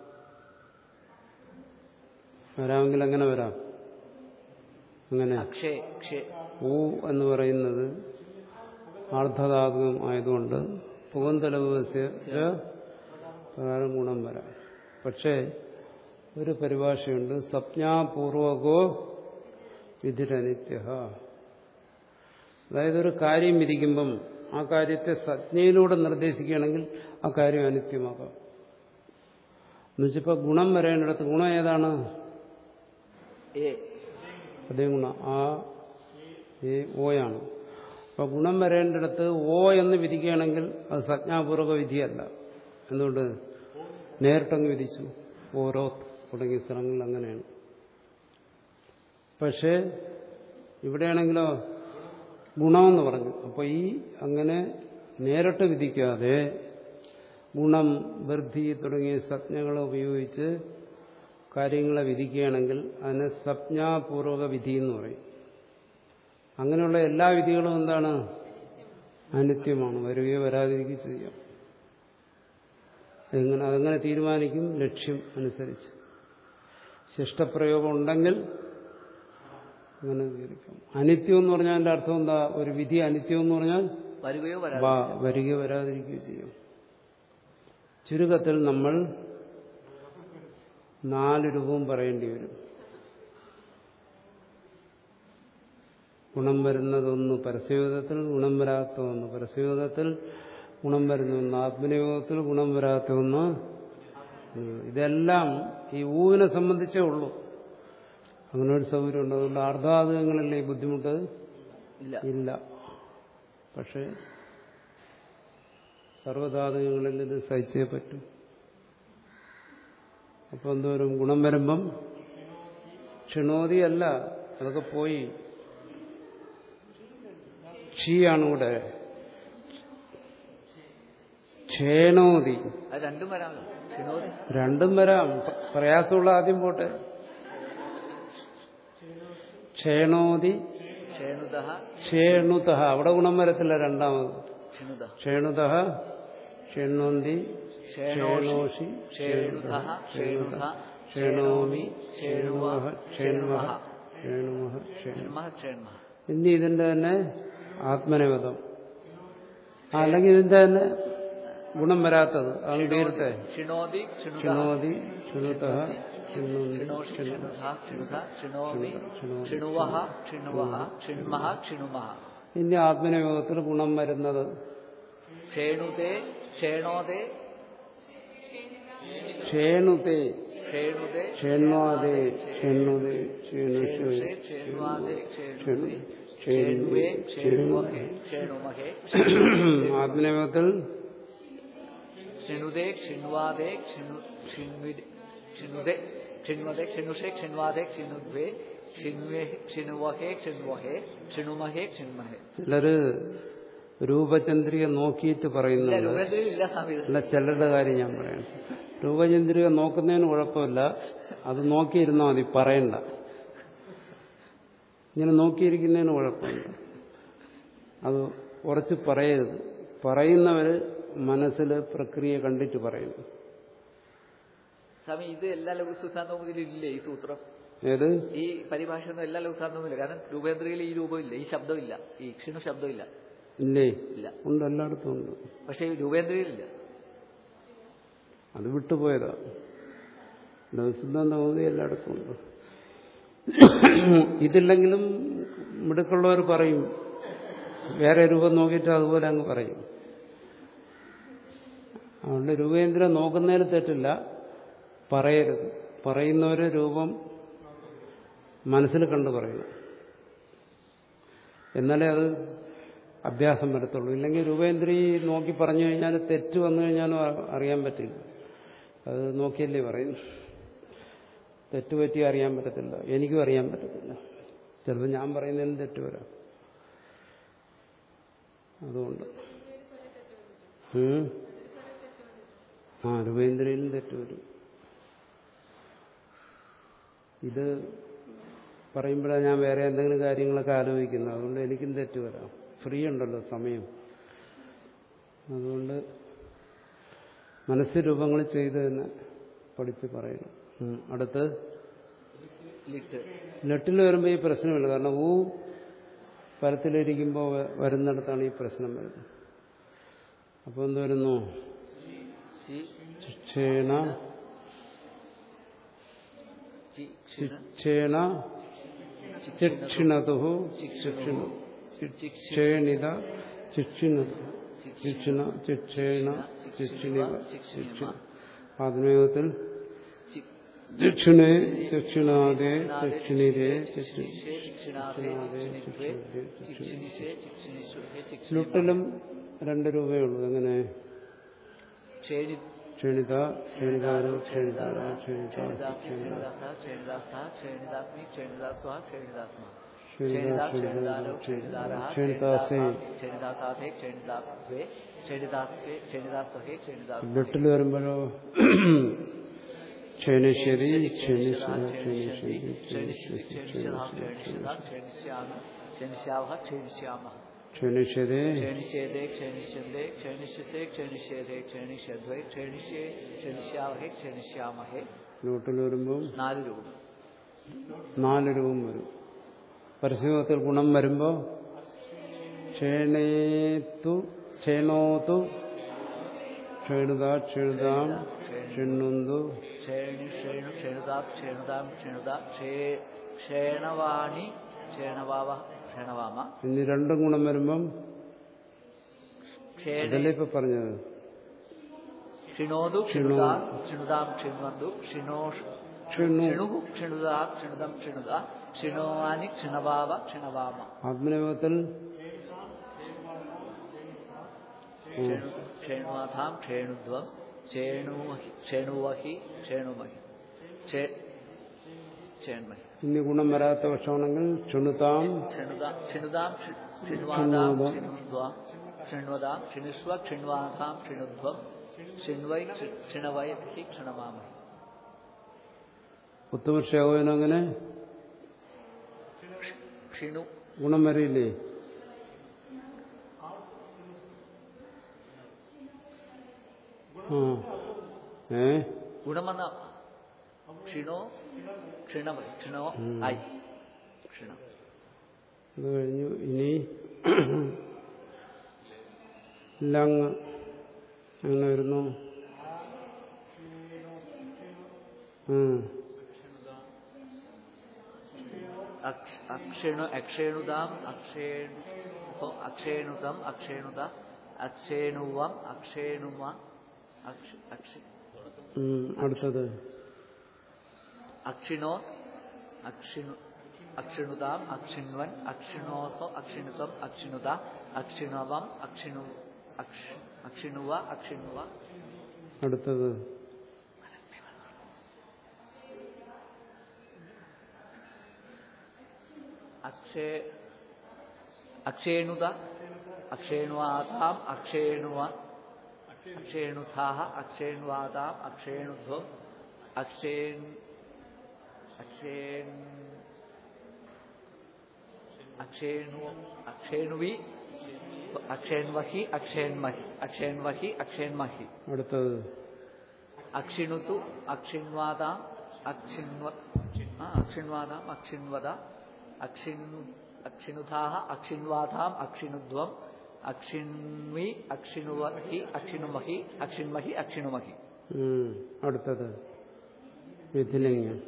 Speaker 1: വരാമെങ്കിൽ എങ്ങനെ വരാം അങ്ങനെ
Speaker 2: അക്ഷേ ക്ഷേ
Speaker 1: ഊ എന്ന് പറയുന്നത് ആർദ്ധധാതുകം ആയതുകൊണ്ട് പുകന്തലവസ്യ പ്രകാരം ഗുണം വരാം പക്ഷേ ഒരു പരിഭാഷയുണ്ട് സപ്ഞാപൂർവകോ വിധിരനിത്യ അതായത് ഒരു കാര്യം വിധിക്കുമ്പം ആ കാര്യത്തെ സജ്ഞയിലൂടെ നിർദ്ദേശിക്കുകയാണെങ്കിൽ ആ കാര്യം അനിത്യമാകാം എന്നുവെച്ചപ്പോ ഗുണം വരേണ്ടിടത്ത് ഗുണം ഏതാണ്
Speaker 2: ഏ
Speaker 1: അതേ ഗുണം ആ ഏ ഓയാണ് അപ്പൊ ഗുണം വരേണ്ടിടത്ത് ഓ എന്ന് വിധിക്കുകയാണെങ്കിൽ അത് സജ്ഞാപൂർവക വിധിയല്ല എന്തുകൊണ്ട് നേരിട്ടങ്ങ് വിധിച്ചു ഓരോ തുടങ്ങിയ സ്ഥലങ്ങളിൽ അങ്ങനെയാണ് പക്ഷേ ഇവിടെയാണെങ്കിലോ ഗുണമെന്ന് പറഞ്ഞു അപ്പോൾ ഈ അങ്ങനെ നേരിട്ട് വിധിക്കാതെ ഗുണം വൃദ്ധി തുടങ്ങിയ സംജ്ഞകളെ ഉപയോഗിച്ച് കാര്യങ്ങളെ വിധിക്കുകയാണെങ്കിൽ അതിനെ സംജ്ഞാപൂർവക വിധി എന്ന് പറയും അങ്ങനെയുള്ള എല്ലാ വിധികളും എന്താണ് അനിത്യമാണ് വരികയോ വരാതിരിക്കുകയോ ചെയ്യാം എങ്ങനെ അതെങ്ങനെ തീരുമാനിക്കും ലക്ഷ്യം അനുസരിച്ച് ശിഷ്ടപ്രയോഗം ഉണ്ടെങ്കിൽ അങ്ങനെ വിവരിക്കാം അനിത്യം എന്ന് പറഞ്ഞാൽ അതിന്റെ അർത്ഥം എന്താ ഒരു വിധി അനിത്യം എന്ന് പറഞ്ഞാൽ
Speaker 2: വരികയോ വരാതെ
Speaker 1: വാ- വരികയോ വരാതിരിക്കുകയോ ചെയ്യും ചുരുക്കത്തിൽ നമ്മൾ നാല് രൂപവും പറയേണ്ടി വരും ഗുണം വരുന്നതൊന്ന് പരസ്യയോഗത്തിൽ ഗുണം വരാത്ത ഒന്ന് പരസ്യയോഗത്തിൽ ഗുണം വരുന്ന ഒന്ന് ആത്മനിയോഗത്തിൽ ഗുണം വരാത്ത ഒന്ന് ഇതെല്ലാം ഈ ഊവിനെ സംബന്ധിച്ചേ ഉള്ളൂ അങ്ങനെ ഒരു സൗകര്യം ഉണ്ട് അതുകൊണ്ട് അർദ്ധാതകങ്ങളല്ലേ ഈ ബുദ്ധിമുട്ട്
Speaker 2: ഇല്ല
Speaker 1: ഇല്ല പക്ഷെ സർവധാതുകങ്ങളിൽ ഇത് സഹിച്ചേ പറ്റും അപ്പൊ എന്തോരും ഗുണം വരുമ്പം ക്ഷണോതി അല്ല അതൊക്കെ പോയി ക്ഷീയാണ് ഇവിടെ ക്ഷേണോതി
Speaker 2: അത് രണ്ടും വരാമല്ലോ ഷിനോദി
Speaker 1: രണ്ടും വരാം പ- പ്രയാസമുള്ള ആദ്യം പോട്ടെ ക്ഷേണോതി
Speaker 2: ക്ഷേണുത
Speaker 1: ക്ഷേണുത അവിടെ ഗുണം വരത്തില്ല രണ്ടാമത്
Speaker 2: ക്ഷണുത
Speaker 1: ക്ഷേണുത ക്ഷേണോന്തി
Speaker 2: ക്ഷേണോഷി
Speaker 1: ക്ഷേണോഷി
Speaker 2: ക്ഷേണുധ ക്ഷേണുധ
Speaker 1: ക്ഷേണോമി
Speaker 2: ക്ഷേണുമ
Speaker 1: ക്ഷേണുമ
Speaker 2: ക്ഷേണുമ
Speaker 1: ക്ഷേണുമ ക്ഷേണു
Speaker 2: ക്ഷേണുമ ക്ഷേണുമ
Speaker 1: ഇനി ഇതിന്റെ തന്നെ ആത്മനേപദം അല്ലെങ്കിൽ ഇതിന്റെ തന്നെ ഗുണം വരാത്തത് അത് തീരട്ടെ
Speaker 2: ഷിണോതി ഷിണുത
Speaker 1: ക്ഷണോതി ക്ഷണുത ക്ഷണോന്തി
Speaker 2: ഷിണോഷി ഷിണുധ ഷിണുധ ഷിണോമി
Speaker 1: ക്ഷണോമി.
Speaker 2: ഷിണുവഹ ഷിണുവഹ ഷിൺമഹ ഷിണുമഹ
Speaker 1: ഇനി ആത്മനയോഗത്തിൽ ഗുണം വരുന്നത്
Speaker 2: ക്ഷേണുതേ ക്ഷേണോദേ
Speaker 1: ക്ഷേണുതേ
Speaker 2: ക്ഷേണുതേ
Speaker 1: ക്ഷേണ്വാദേ ക്ഷേണുതേ
Speaker 2: ക്ഷേണുഷേ
Speaker 1: ക്ഷേണുഷേ
Speaker 2: ക്ഷേണ്വാദേ
Speaker 1: ക്ഷേണു
Speaker 2: ക്ഷേണുവേ ക്ഷേണുവഹേ ക്ഷേണുമഹേ
Speaker 1: ആത്മനയോഗത്തിൽ
Speaker 2: ക്ഷണുതേ ക്ഷണ്വാദേ ക്ഷണു ക്ഷണ്വിദേ ക്ഷണുതേ ക്ഷണ്വദേ ക്ഷണുഷേ ക്ഷണ്വാദേ ക്ഷണുദ്വേ ക്ഷണ്വേ ക്ഷണുവഹേ ക്ഷണ്വഹേ ക്ഷണുമഹേ ക്ഷണ്മഹേ
Speaker 1: ചിലര് രൂപചന്ദ്രിക നോക്കിയിട്ട്
Speaker 2: ഇല്ല
Speaker 1: പറയുന്നുണ്ട്
Speaker 2: രൂപത്തിൽ ഇല്ല സ്വാമി ഇത്.
Speaker 1: അല്ല ചിലരുടെ കാര്യം ഞാൻ പറയാം രൂപചന്ദ്രിക നോക്കുന്നതിന് കുഴപ്പമില്ല അത് നോക്കിയിരുന്നാൽ മതി പറയണ്ട ഇങ്ങനെ നോക്കിയിരിക്കുന്നതിന് കുഴപ്പമില്ല അത് ഉറച്ച് പറയരുത് പറയുന്നവര് മനസ്സിൽ പ്രക്രിയ കണ്ടിട്ട് പറയുന്നു
Speaker 2: സ്വാമി ഇത് എല്ലാ ലഘുസുസാന്തോമുതിലും ഇല്ലേ ഈ സൂത്രം
Speaker 1: ഏത്
Speaker 2: ഈ പരിഭാഷയൊന്നും എല്ലാ ലഘുസാന്തോമില്ല കാരണം രൂപേന്ദ്രയിൽ ഈ രൂപമില്ല ഈ ശബ്ദമില്ല ഈ ക്ഷണു ശബ്ദമില്ല
Speaker 1: ഇല്ലേ
Speaker 2: ഇല്ല
Speaker 1: ഉണ്ട് എല്ലായിടത്തും ഉണ്ട്
Speaker 2: പക്ഷേ ഈ രൂപേന്ദ്രയിലില്ല
Speaker 1: അത് വിട്ടുപോയതാ സിദ്ധാന്തമതി എല്ലായിടത്തും ഉണ്ട് ഇതില്ലെങ്കിലും മിടുക്കുള്ളവർ പറയും വേറെ രൂപം നോക്കിയിട്ട് അതുപോലെ അങ്ങ് പറയും അതുകൊണ്ട് രൂപേന്ദ്രൻ നോക്കുന്നതിന് തെറ്റില്ല പറയരുത് പറയുന്നവര് രൂപം മനസ്സിൽ കണ്ട് പറയണം എന്നാലേ അത് അഭ്യാസം വരത്തുള്ളൂ ഇല്ലെങ്കിൽ രൂപേന്ദ്രി നോക്കി പറഞ്ഞു കഴിഞ്ഞാൽ തെറ്റ് വന്നു കഴിഞ്ഞാലും അ- അറിയാൻ പറ്റില്ല അത് നോക്കിയല്ലേ പറയുന്നു തെറ്റ് പറ്റി അറിയാൻ പറ്റത്തില്ല എനിക്കും അറിയാൻ പറ്റത്തില്ല ചിലപ്പോൾ ഞാൻ പറയുന്നതിന് തെറ്റ് വരാം അതുകൊണ്ട് ഉം. ആ രൂപേന്ദ്രയിലും തെറ്റ് വരും ഇത് പറയുമ്പോഴാണ് ഞാൻ വേറെ എന്തെങ്കിലും കാര്യങ്ങളൊക്കെ ആലോചിക്കുന്നത് അതുകൊണ്ട് എനിക്കും തെറ്റ് വരാം ഫ്രീ ഉണ്ടല്ലോ സമയം അതുകൊണ്ട് മനസ്സ് രൂപങ്ങൾ ചെയ്ത് തന്നെ പഠിച്ച് പറയണം ഉം. അടുത്ത്
Speaker 2: ലിറ്റ്
Speaker 1: ലെട്ടിൽ വരുമ്പോൾ ഈ പ്രശ്നമില്ല കാരണം ഊ പരത്തിലിരിക്കുമ്പോൾ വ- വരുന്നിടത്താണ് ഈ പ്രശ്നം വരുന്നത് അപ്പോൾ എന്ത് വരുന്നു
Speaker 2: ചി
Speaker 1: ക്ഷേണ
Speaker 2: ചി ക്ഷിണ
Speaker 1: ക്ഷേണ ചിക്ഷിണതു
Speaker 2: ചിക്ഷിണു
Speaker 1: ക്ഷേണിത ചിക്ഷിണ ചിക്ഷിണ ചിക്ഷേണ ചിക്ഷിണിവ ചിക്ഷിണ ആത്മയോഗത്തിൽ
Speaker 2: ചി
Speaker 1: ചിക്ഷിണേ ചിക്ഷിണാദേ ചിക്ഷിണിരേ
Speaker 2: ചിക്ഷിണിഷേ ചിക്ഷിണാദേ ചിക്ഷിണിദ്വേ ചിക്ഷിണിഷേ ചിക്ഷിണിഷുഹേ ചിക്ഷിണി
Speaker 1: ലുട്ടിലും രണ്ട് രൂപയേ ഉള്ളൂ എങ്ങനെ
Speaker 2: ക്ഷേണി
Speaker 1: ക്ഷണിത ക്ഷണിതാരോ ക്ഷണിതാരോ ക്ഷണിതാ
Speaker 2: ക്ഷേണിദാസ ക്ഷേണിദാസ ക്ഷേണിദാസ്മി ക്ഷേണിദാസ്വ ക്ഷേണിദാസ്മ
Speaker 1: ക്ഷണിതാ
Speaker 2: ക്ഷേണിദാ
Speaker 1: ക്ഷണിതാരോ
Speaker 2: ക്ഷേണിദാരോ
Speaker 1: ക്ഷണിതാസേ
Speaker 2: ക്ഷേണിദാസാധേ ക്ഷേണിദാസ്വേ ക്ഷേണിദാസ്വേ ക്ഷേണിദാസ്വഹേ ക്ഷേണിദാസ്വഹേ
Speaker 1: ലുട്ടിൽ വരുമ്പോഴോ ക്ഷണിഷ്യതി ക്ഷണിഷ ക്ഷണിഷ്യതി ക്ഷണിഷ്യതേ
Speaker 2: ക്ഷണിഷ്യേതേ ക്ഷണിഷ്യന്തേ ക്ഷണിഷ്യസേ ക്ഷണിഷ്യേതേ ക്ഷണിഷ്യദ്വൈ ക്ഷണിഷ്യേ ക്ഷണിഷ്യാവഹേ ക്ഷണിഷ്യാമഹേ
Speaker 1: ലുട്ടിൽ വരുമ്പോൾ
Speaker 2: നാല് രൂപ
Speaker 1: നാല് രൂപം വരും പരസ്യത്തിൽ ഗുണം വരുമ്പോൾ ക്ഷേണേത്തു ക്ഷേണോതു ക്ഷേണുതാ ക്ഷേണുതാം ക്ഷെണ്ണുന്തു
Speaker 2: ക്ഷേണി ക്ഷേണു ക്ഷേണുതാ ക്ഷേണുതാം ക്ഷേണുത ക്ഷേ ക്ഷേണവാണി ക്ഷേണവാവ ക്ഷേണവാമ
Speaker 1: ഇനി രണ്ടും ഗുണം വരുമ്പം
Speaker 2: ക്ഷേണി
Speaker 1: അതല്ലേ ഇപ്പൊ പറഞ്ഞത്
Speaker 2: ക്ഷിണോതു ക്ഷിണുതാ ക്ഷിണുതാം ക്ഷിണ്വന്തു ക്ഷിണോഷ്
Speaker 1: ക്ഷെണ്ണു
Speaker 2: ക്ഷിണുഹു ക്ഷിണുതാ ക്ഷിണുതം ക്ഷിണുത ക്ഷിണോവാനി ക്ഷിണവാവ ക്ഷിണവാമ
Speaker 1: ആത്മനിയോഗത്തിൽ
Speaker 2: ക്ഷേണു ക്ഷേണുവാഥാം ക്ഷേണുധ്വം ക്ഷേണുവഹി ക്ഷേണുവഹി ക്ഷേണുമഹി ക്ഷേ- ക്ഷേൺമഹി
Speaker 1: ഇനി ഗുണം വരാത്ത പക്ഷമാണെങ്കിൽ ക്ഷുണുതാം
Speaker 2: ക്ഷണുതാം ക്ഷണുതാം ക്ഷി- ക്ഷിണ്വാതാം ക്ഷിണുധ്വാം ക്ഷണ്വതാം ക്ഷണിഷ്വ ക്ഷണ്വാതാം ക്ഷിണുധ്വം ക്ഷിണ്വൈ ക്ഷി- ക്ഷണവൈ ഹി ക്ഷണമാമഹി
Speaker 1: ഉത്തമർഷയാകുവാനും അങ്ങനെ
Speaker 2: ക്ഷിണു
Speaker 1: ഗുണം വരില്ലേ ആ ഏ
Speaker 2: ഗുണമെന്ന ക്ഷിണോ ക്ഷണവൈ ക്ഷണോ ഐ ക്ഷണം
Speaker 1: അത് കഴിഞ്ഞു ഇനി ലങ് അങ്ങനെ വരുന്നു ഉം.
Speaker 2: അക്ഷ- അക്ഷേണു അക്ഷേണുതാം അക്ഷേണു ഓ, അക്ഷേണുതം അക്ഷേണുത അക്ഷേണുവം അക്ഷേണുമ അക്ഷ- അക്ഷ-
Speaker 1: ഉം. അടുത്തത്
Speaker 2: അക്ഷിണോ അക്ഷിണു അക്ഷിണുതാം അക്ഷിണ്വൻ അക്ഷിണോഹോ അക്ഷിണുതം അക്ഷിണുത അക്ഷിണവം അക്ഷിണു അക്ഷ- അക്ഷിണുവ അക്ഷിണുവ
Speaker 1: അടുത്തത്
Speaker 2: അക്ഷേ അക്ഷേണുത അക്ഷേണുവാതാം അക്ഷേണുവ അക്ഷേണുധാഹ അക്ഷേണുവാതാം അക്ഷേണുധ്വം അക്ഷേൺ അക്ഷേൺ അക്ഷേണു അക്ഷേണുവി അക്ഷേൺവഹി അക്ഷേൺമഹി അക്ഷേൺവഹി അക്ഷേൺമഹി
Speaker 1: അടുത്തത്
Speaker 2: അക്ഷിണുതു അക്ഷിണ്വാതാം അക്ഷിണ്വ ആ, അക്ഷിണ്വാതാം അക്ഷിണ്വത അക്ഷിണു അക്ഷിണുധാഹ അക്ഷിണ്വാതാം അക്ഷിണുധ്വം അക്ഷിണ്വി അക്ഷിണുവഹി അക്ഷിണുമഹി അക്ഷിൺമഹി അക്ഷിണുമഹി
Speaker 1: ഉം. അടുത്തത് മിഥിലിംഗം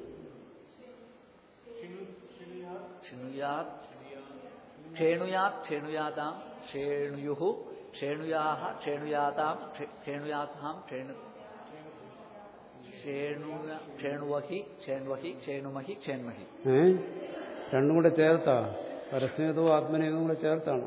Speaker 2: ക്ഷണുയാത് ക്ഷേണുയാത് ക്ഷേണുയാതാം ക്ഷേണുയുഹു ക്ഷേണുയാഹ ക്ഷേണുയാതാം ക്ഷേ- ക്ഷേണുയാതാം ക്ഷേണു ക്ഷേണുയ ക്ഷേണുവഹി ക്ഷേൺവഹി ക്ഷേണുമഹി ക്ഷേൺമഹി
Speaker 1: ഏ രണ്ടും കൂടെ ചേർത്താ പരസ്യതവും ആത്മനേതവും കൂടെ ചേർത്താണ്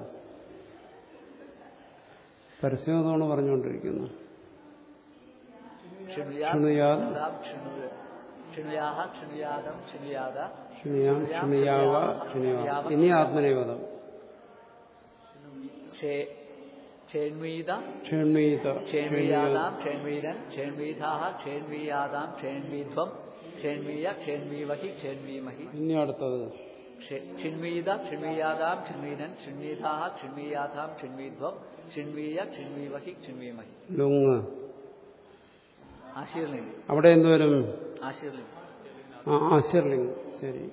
Speaker 1: പരസ്യതമാണ് പറഞ്ഞുകൊണ്ടിരിക്കുന്നത്
Speaker 2: ക്ഷണുയാത്
Speaker 1: ക്ഷണുയാത്.
Speaker 2: ക്ഷണുതാം ക്ഷണുയ ക്ഷണുയാഹ ക്ഷണുയാദം ക്ഷണുയാദ
Speaker 1: ക്ഷണിയാം ക്ഷണിയാവ ക്ഷണിയാവ ഇനി ആത്മനേപദം
Speaker 2: ക്ഷേ- ക്ഷേൺവീത
Speaker 1: ക്ഷേൺമീത
Speaker 2: ക്ഷേൺവീയാതാം ക്ഷേൺവീരൻ ക്ഷേൺവീധാഹ ക്ഷേൺവീയാതാം ക്ഷേൺവീധ്വം ക്ഷേൺവീയ ക്ഷേൺവീവഹി ക്ഷേൺവീമഹി
Speaker 1: ഇനി അടുത്തത്
Speaker 2: ക്ഷേ- ക്ഷിൺവീത ക്ഷിൺവീയാതാം ക്ഷിൺവീരൻ ക്ഷിൺവീധാഹ ക്ഷിൺവീയാതാം ക്ഷിൺവീധ്വം ക്ഷിൺവീയ ക്ഷിൺവീവഹി ക്ഷിൺവീമഹി
Speaker 1: ലുങ്
Speaker 2: ആശീർലിംഗ്
Speaker 1: അവിടെ എന്തുവരും
Speaker 2: ആശീർലിംഗ്
Speaker 1: ആ ആശർലിംഗ് ശരി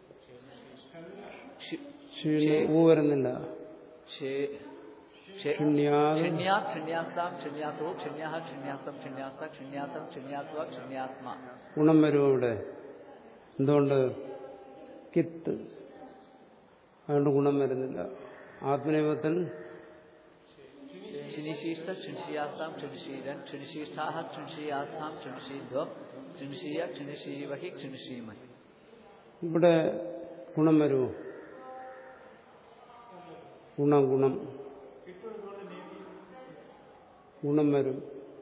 Speaker 2: ക്ഷി-
Speaker 1: ക്ഷീണി ഊ വരുന്നില്ല
Speaker 2: ക്ഷേ- ക്ഷേ-
Speaker 1: ക്ഷണ്യാത്
Speaker 2: ക്ഷണ്യാ ക്ഷണ്യാസ്താം ക്ഷണ്യാസോ ക്ഷണ്യാഹ ക്ഷണ്യാസം ക്ഷണ്യാസ്ത ക്ഷണ്യാസം ക്ഷണ്യാത്വ ക്ഷണ്യാത്മ
Speaker 1: ഗുണം വരും അവിടെ എന്തുകൊണ്ട് കിത്ത് അതുകൊണ്ട് ഗുണം വരുന്നില്ല ആത്മനേപത്തിൽ
Speaker 2: ക്ഷണിശീഷ്ട ക്ഷണിശീയാസ്താം ക്ഷണിശീരൻ ക്ഷണിശീഷ്ടാഹ ക്ഷണിശീയാസ്താം ക്ഷണിശീധ്വം ക്ഷണിശീയ ക്ഷണിശീവഹി ക്ഷണിശീമഹി
Speaker 1: ഇവിടെ ഗുണം വരുമോ ഗുണം ഗുണം ഗുണം വരും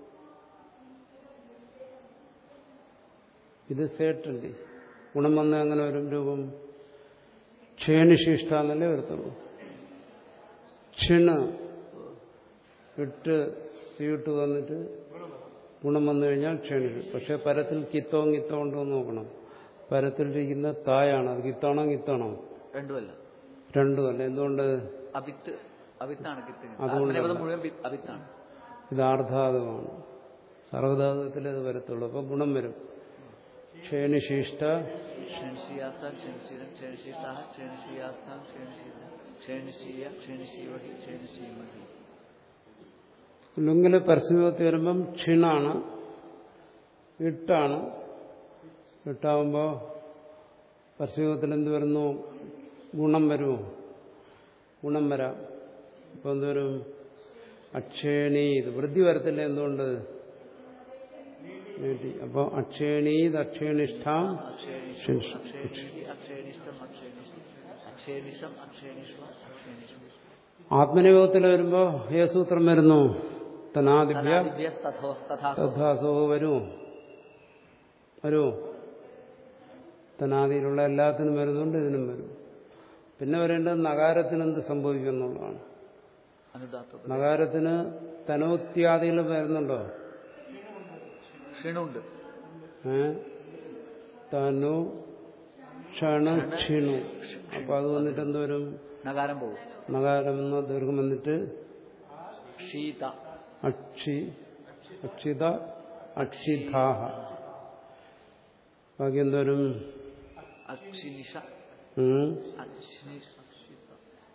Speaker 1: ഇത് സേട്ടല്ലേ ഗുണം വന്ന അങ്ങനെ വരും രൂപം ക്ഷേണിശിഷ്ട എന്നല്ലേ വരത്തുള്ളൂ ക്ഷിണ് ഇട്ട് സീട്ട് വന്നിട്ട് ഗുണം വന്നു കഴിഞ്ഞാൽ ക്ഷണിക്കും പക്ഷെ പരത്തിൽ കിത്തോ കിത്തോ ഉണ്ടോ എന്ന് നോക്കണം പരത്തിലിരിക്കുന്ന തായാണ് അത് കിത്താണോ കിത്താണോ
Speaker 2: രണ്ടുമല്ല
Speaker 1: രണ്ടുമല്ല എന്തുകൊണ്ട്
Speaker 2: അവിത്ത് അവിത്താണ് കിത്തുക
Speaker 1: അതുകൊണ്ടല്ല.
Speaker 2: ആത്മനിപദം മുഴുവൻ വി- അവിത്താണ്
Speaker 1: ഇത് ആർദ്ധാതുവാണ് സർവധാതുകത്തിലേ അത് വരത്തുള്ളൂ അപ്പൊ ഗുണം വരും ക്ഷേണിശിഷ്ട
Speaker 2: ക്ഷണിശീയാസ്താം ക്ഷണിശീരൻ ക്ഷണിശീഷ്ടാഹ ക്ഷണിശീയാസ്താം ക്ഷണിശീരൻ ക്ഷണിശീയ ക്ഷണിശീവഹി ക്ഷണിശീമഹി
Speaker 1: ലുങ്ങില് പരസ്യവിഭക്തി വരുമ്പം ക്ഷിണാണ് ഇട്ടാണ് ഇട്ടാവുമ്പോൾ പരസ്യവിഭക്തിൽ എന്ത് വരുന്നു ഗുണം വരുമോ ഗുണം വരാം ഇപ്പൊ എന്തോരും അക്ഷേണീത് വൃദ്ധി വരത്തില്ല എന്തുകൊണ്ട് നീട്ടി അപ്പോൾ അക്ഷേണീത് അക്ഷേണിഷ്ഠാം
Speaker 2: അക്ഷേണിഷം അക്ഷേണീതി അക്ഷേണിഷ്ടം അക്ഷേണിഷ്ടം അക്ഷേണിഷം അക്ഷേണിഷ്വം അക്ഷേണിഷം
Speaker 1: ആത്മനിയോഗത്തിൽ വരുമ്പോ ഏ സൂത്രം വരുന്നു തനാദിഭ്യ
Speaker 2: തഥാദിഭ്യ തഥോ തഥാ
Speaker 1: തഥാസോ വരുമോ വരുമോ തനാദിയിലുള്ള എല്ലാത്തിനും വരുന്നുണ്ട് ഇതിനും വരും പിന്നെ വരേണ്ടത് നഗാരത്തിന് എന്ത് സംഭവിക്കും എന്നുള്ളതാണ്
Speaker 2: അനുദാത്ത
Speaker 1: നഗാരത്തിന് തനോത്യാദികൾ വരുന്നുണ്ടോ
Speaker 2: ക്ഷീണുണ്ട്
Speaker 1: ഏ തനു ക്ഷണ ക്ഷീണു അപ്പൊ അത് വന്നിട്ട് എന്തോരും
Speaker 2: നഗാരം പോകും
Speaker 1: നഗാരം എന്ന ദീർഘം വന്നിട്ട്
Speaker 2: ക്ഷീത
Speaker 1: അക്ഷി അക്ഷിത അക്ഷിധാഹ ബാക്കി എന്തോരും
Speaker 2: അക്ഷിനിഷ
Speaker 1: ഉം?
Speaker 2: അക്ഷിനിഷ അക്ഷിത.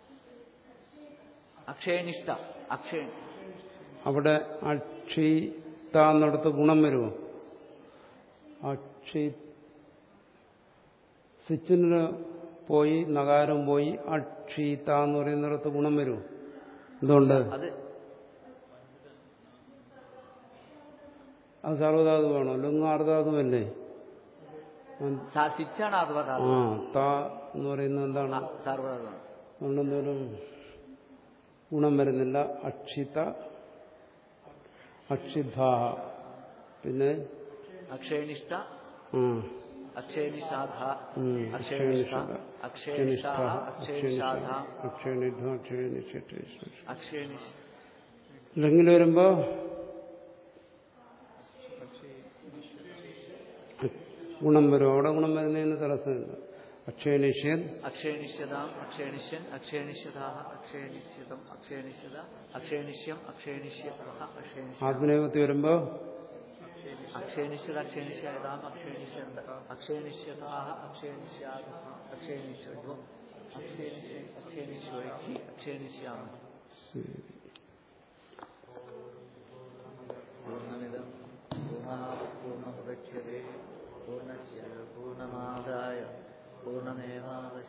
Speaker 2: അക്ഷയനിഷ്ഠ അക്ഷയ
Speaker 1: അവിടെ അക്ഷിത എന്നിടത്ത് ഗുണം വരുമോ അക്ഷി സിച്ചിന് പോയി നഗാരം പോയി അക്ഷിത എന്ന് പറയുന്നിടത്ത് ഗുണം വരുമോ എന്തുകൊണ്ട്
Speaker 2: അത്
Speaker 1: അത് സർവധാതുവാണോ ലുങ്ങ് ആർധാതുവല്ലേ
Speaker 2: സാ- സിച്ചാണ്
Speaker 1: ആ
Speaker 2: അർവധാതു
Speaker 1: ത എന്ന് പറയുന്നത് എന്താണ്
Speaker 2: സർവധാതു
Speaker 1: അതുകൊണ്ടെന്തോരം ഗുണം വരുന്നില്ല അക്ഷിത അക്ഷിധാഹ പിന്നെ
Speaker 2: അക്ഷയനിഷ്ഠ
Speaker 1: ആ
Speaker 2: അക്ഷയനിഷാധ
Speaker 1: ഉം,
Speaker 2: അക്ഷയനിഷ്ഠ
Speaker 1: അക്ഷയനിഷ്ഠ,
Speaker 2: അക്ഷയനിഷാധ അക്ഷയനിഷാധ
Speaker 1: അക്ഷയനിഷ്ഠ, അക്ഷയനിഷ്ഠ, അക്ഷയനിഷ്ഠ.
Speaker 2: അക്ഷയനിഷ്
Speaker 1: ഇല്ലെങ്കിൽ വരുമ്പോ ഗുണം വരും അവിടെ ഗുണം വരുന്നതിന് തടസ്സമില്ല അക്ഷയനിഷ്യൻ
Speaker 2: അക്ഷയനിഷ്യതാം അക്ഷയനിഷ്യൻ അക്ഷയനിഷ്യതാഹ അക്ഷയനിശ്യതം അക്ഷയനിശ്യത അക്ഷയനിഷ്യം അക്ഷയനിഷ്യത അക്ഷയനിശ്യ
Speaker 1: ആത്മനേപത്തി വരുമ്പോ
Speaker 2: അക്ഷയനിശ്യത അക്ഷയനിശ്യതാം അക്ഷയനിശ്യന്ത അക്ഷയനിശ്യതാഹ അക്ഷയനിശ്യാത അക്ഷയനിശ്യത്വം അക്ഷയനിശ്യ അക്ഷയനിശ്വൈഹി അക്ഷയനിശ്യാമ പൂർണ്ണമിദം പൂർണ്ണാത് പൂർണ്ണമുദച്യത്തെ പൂർണ്ണസ്യ പൂർണ്ണമാദായ പൂർണ്ണമേവാവശിഷ്യത്തെ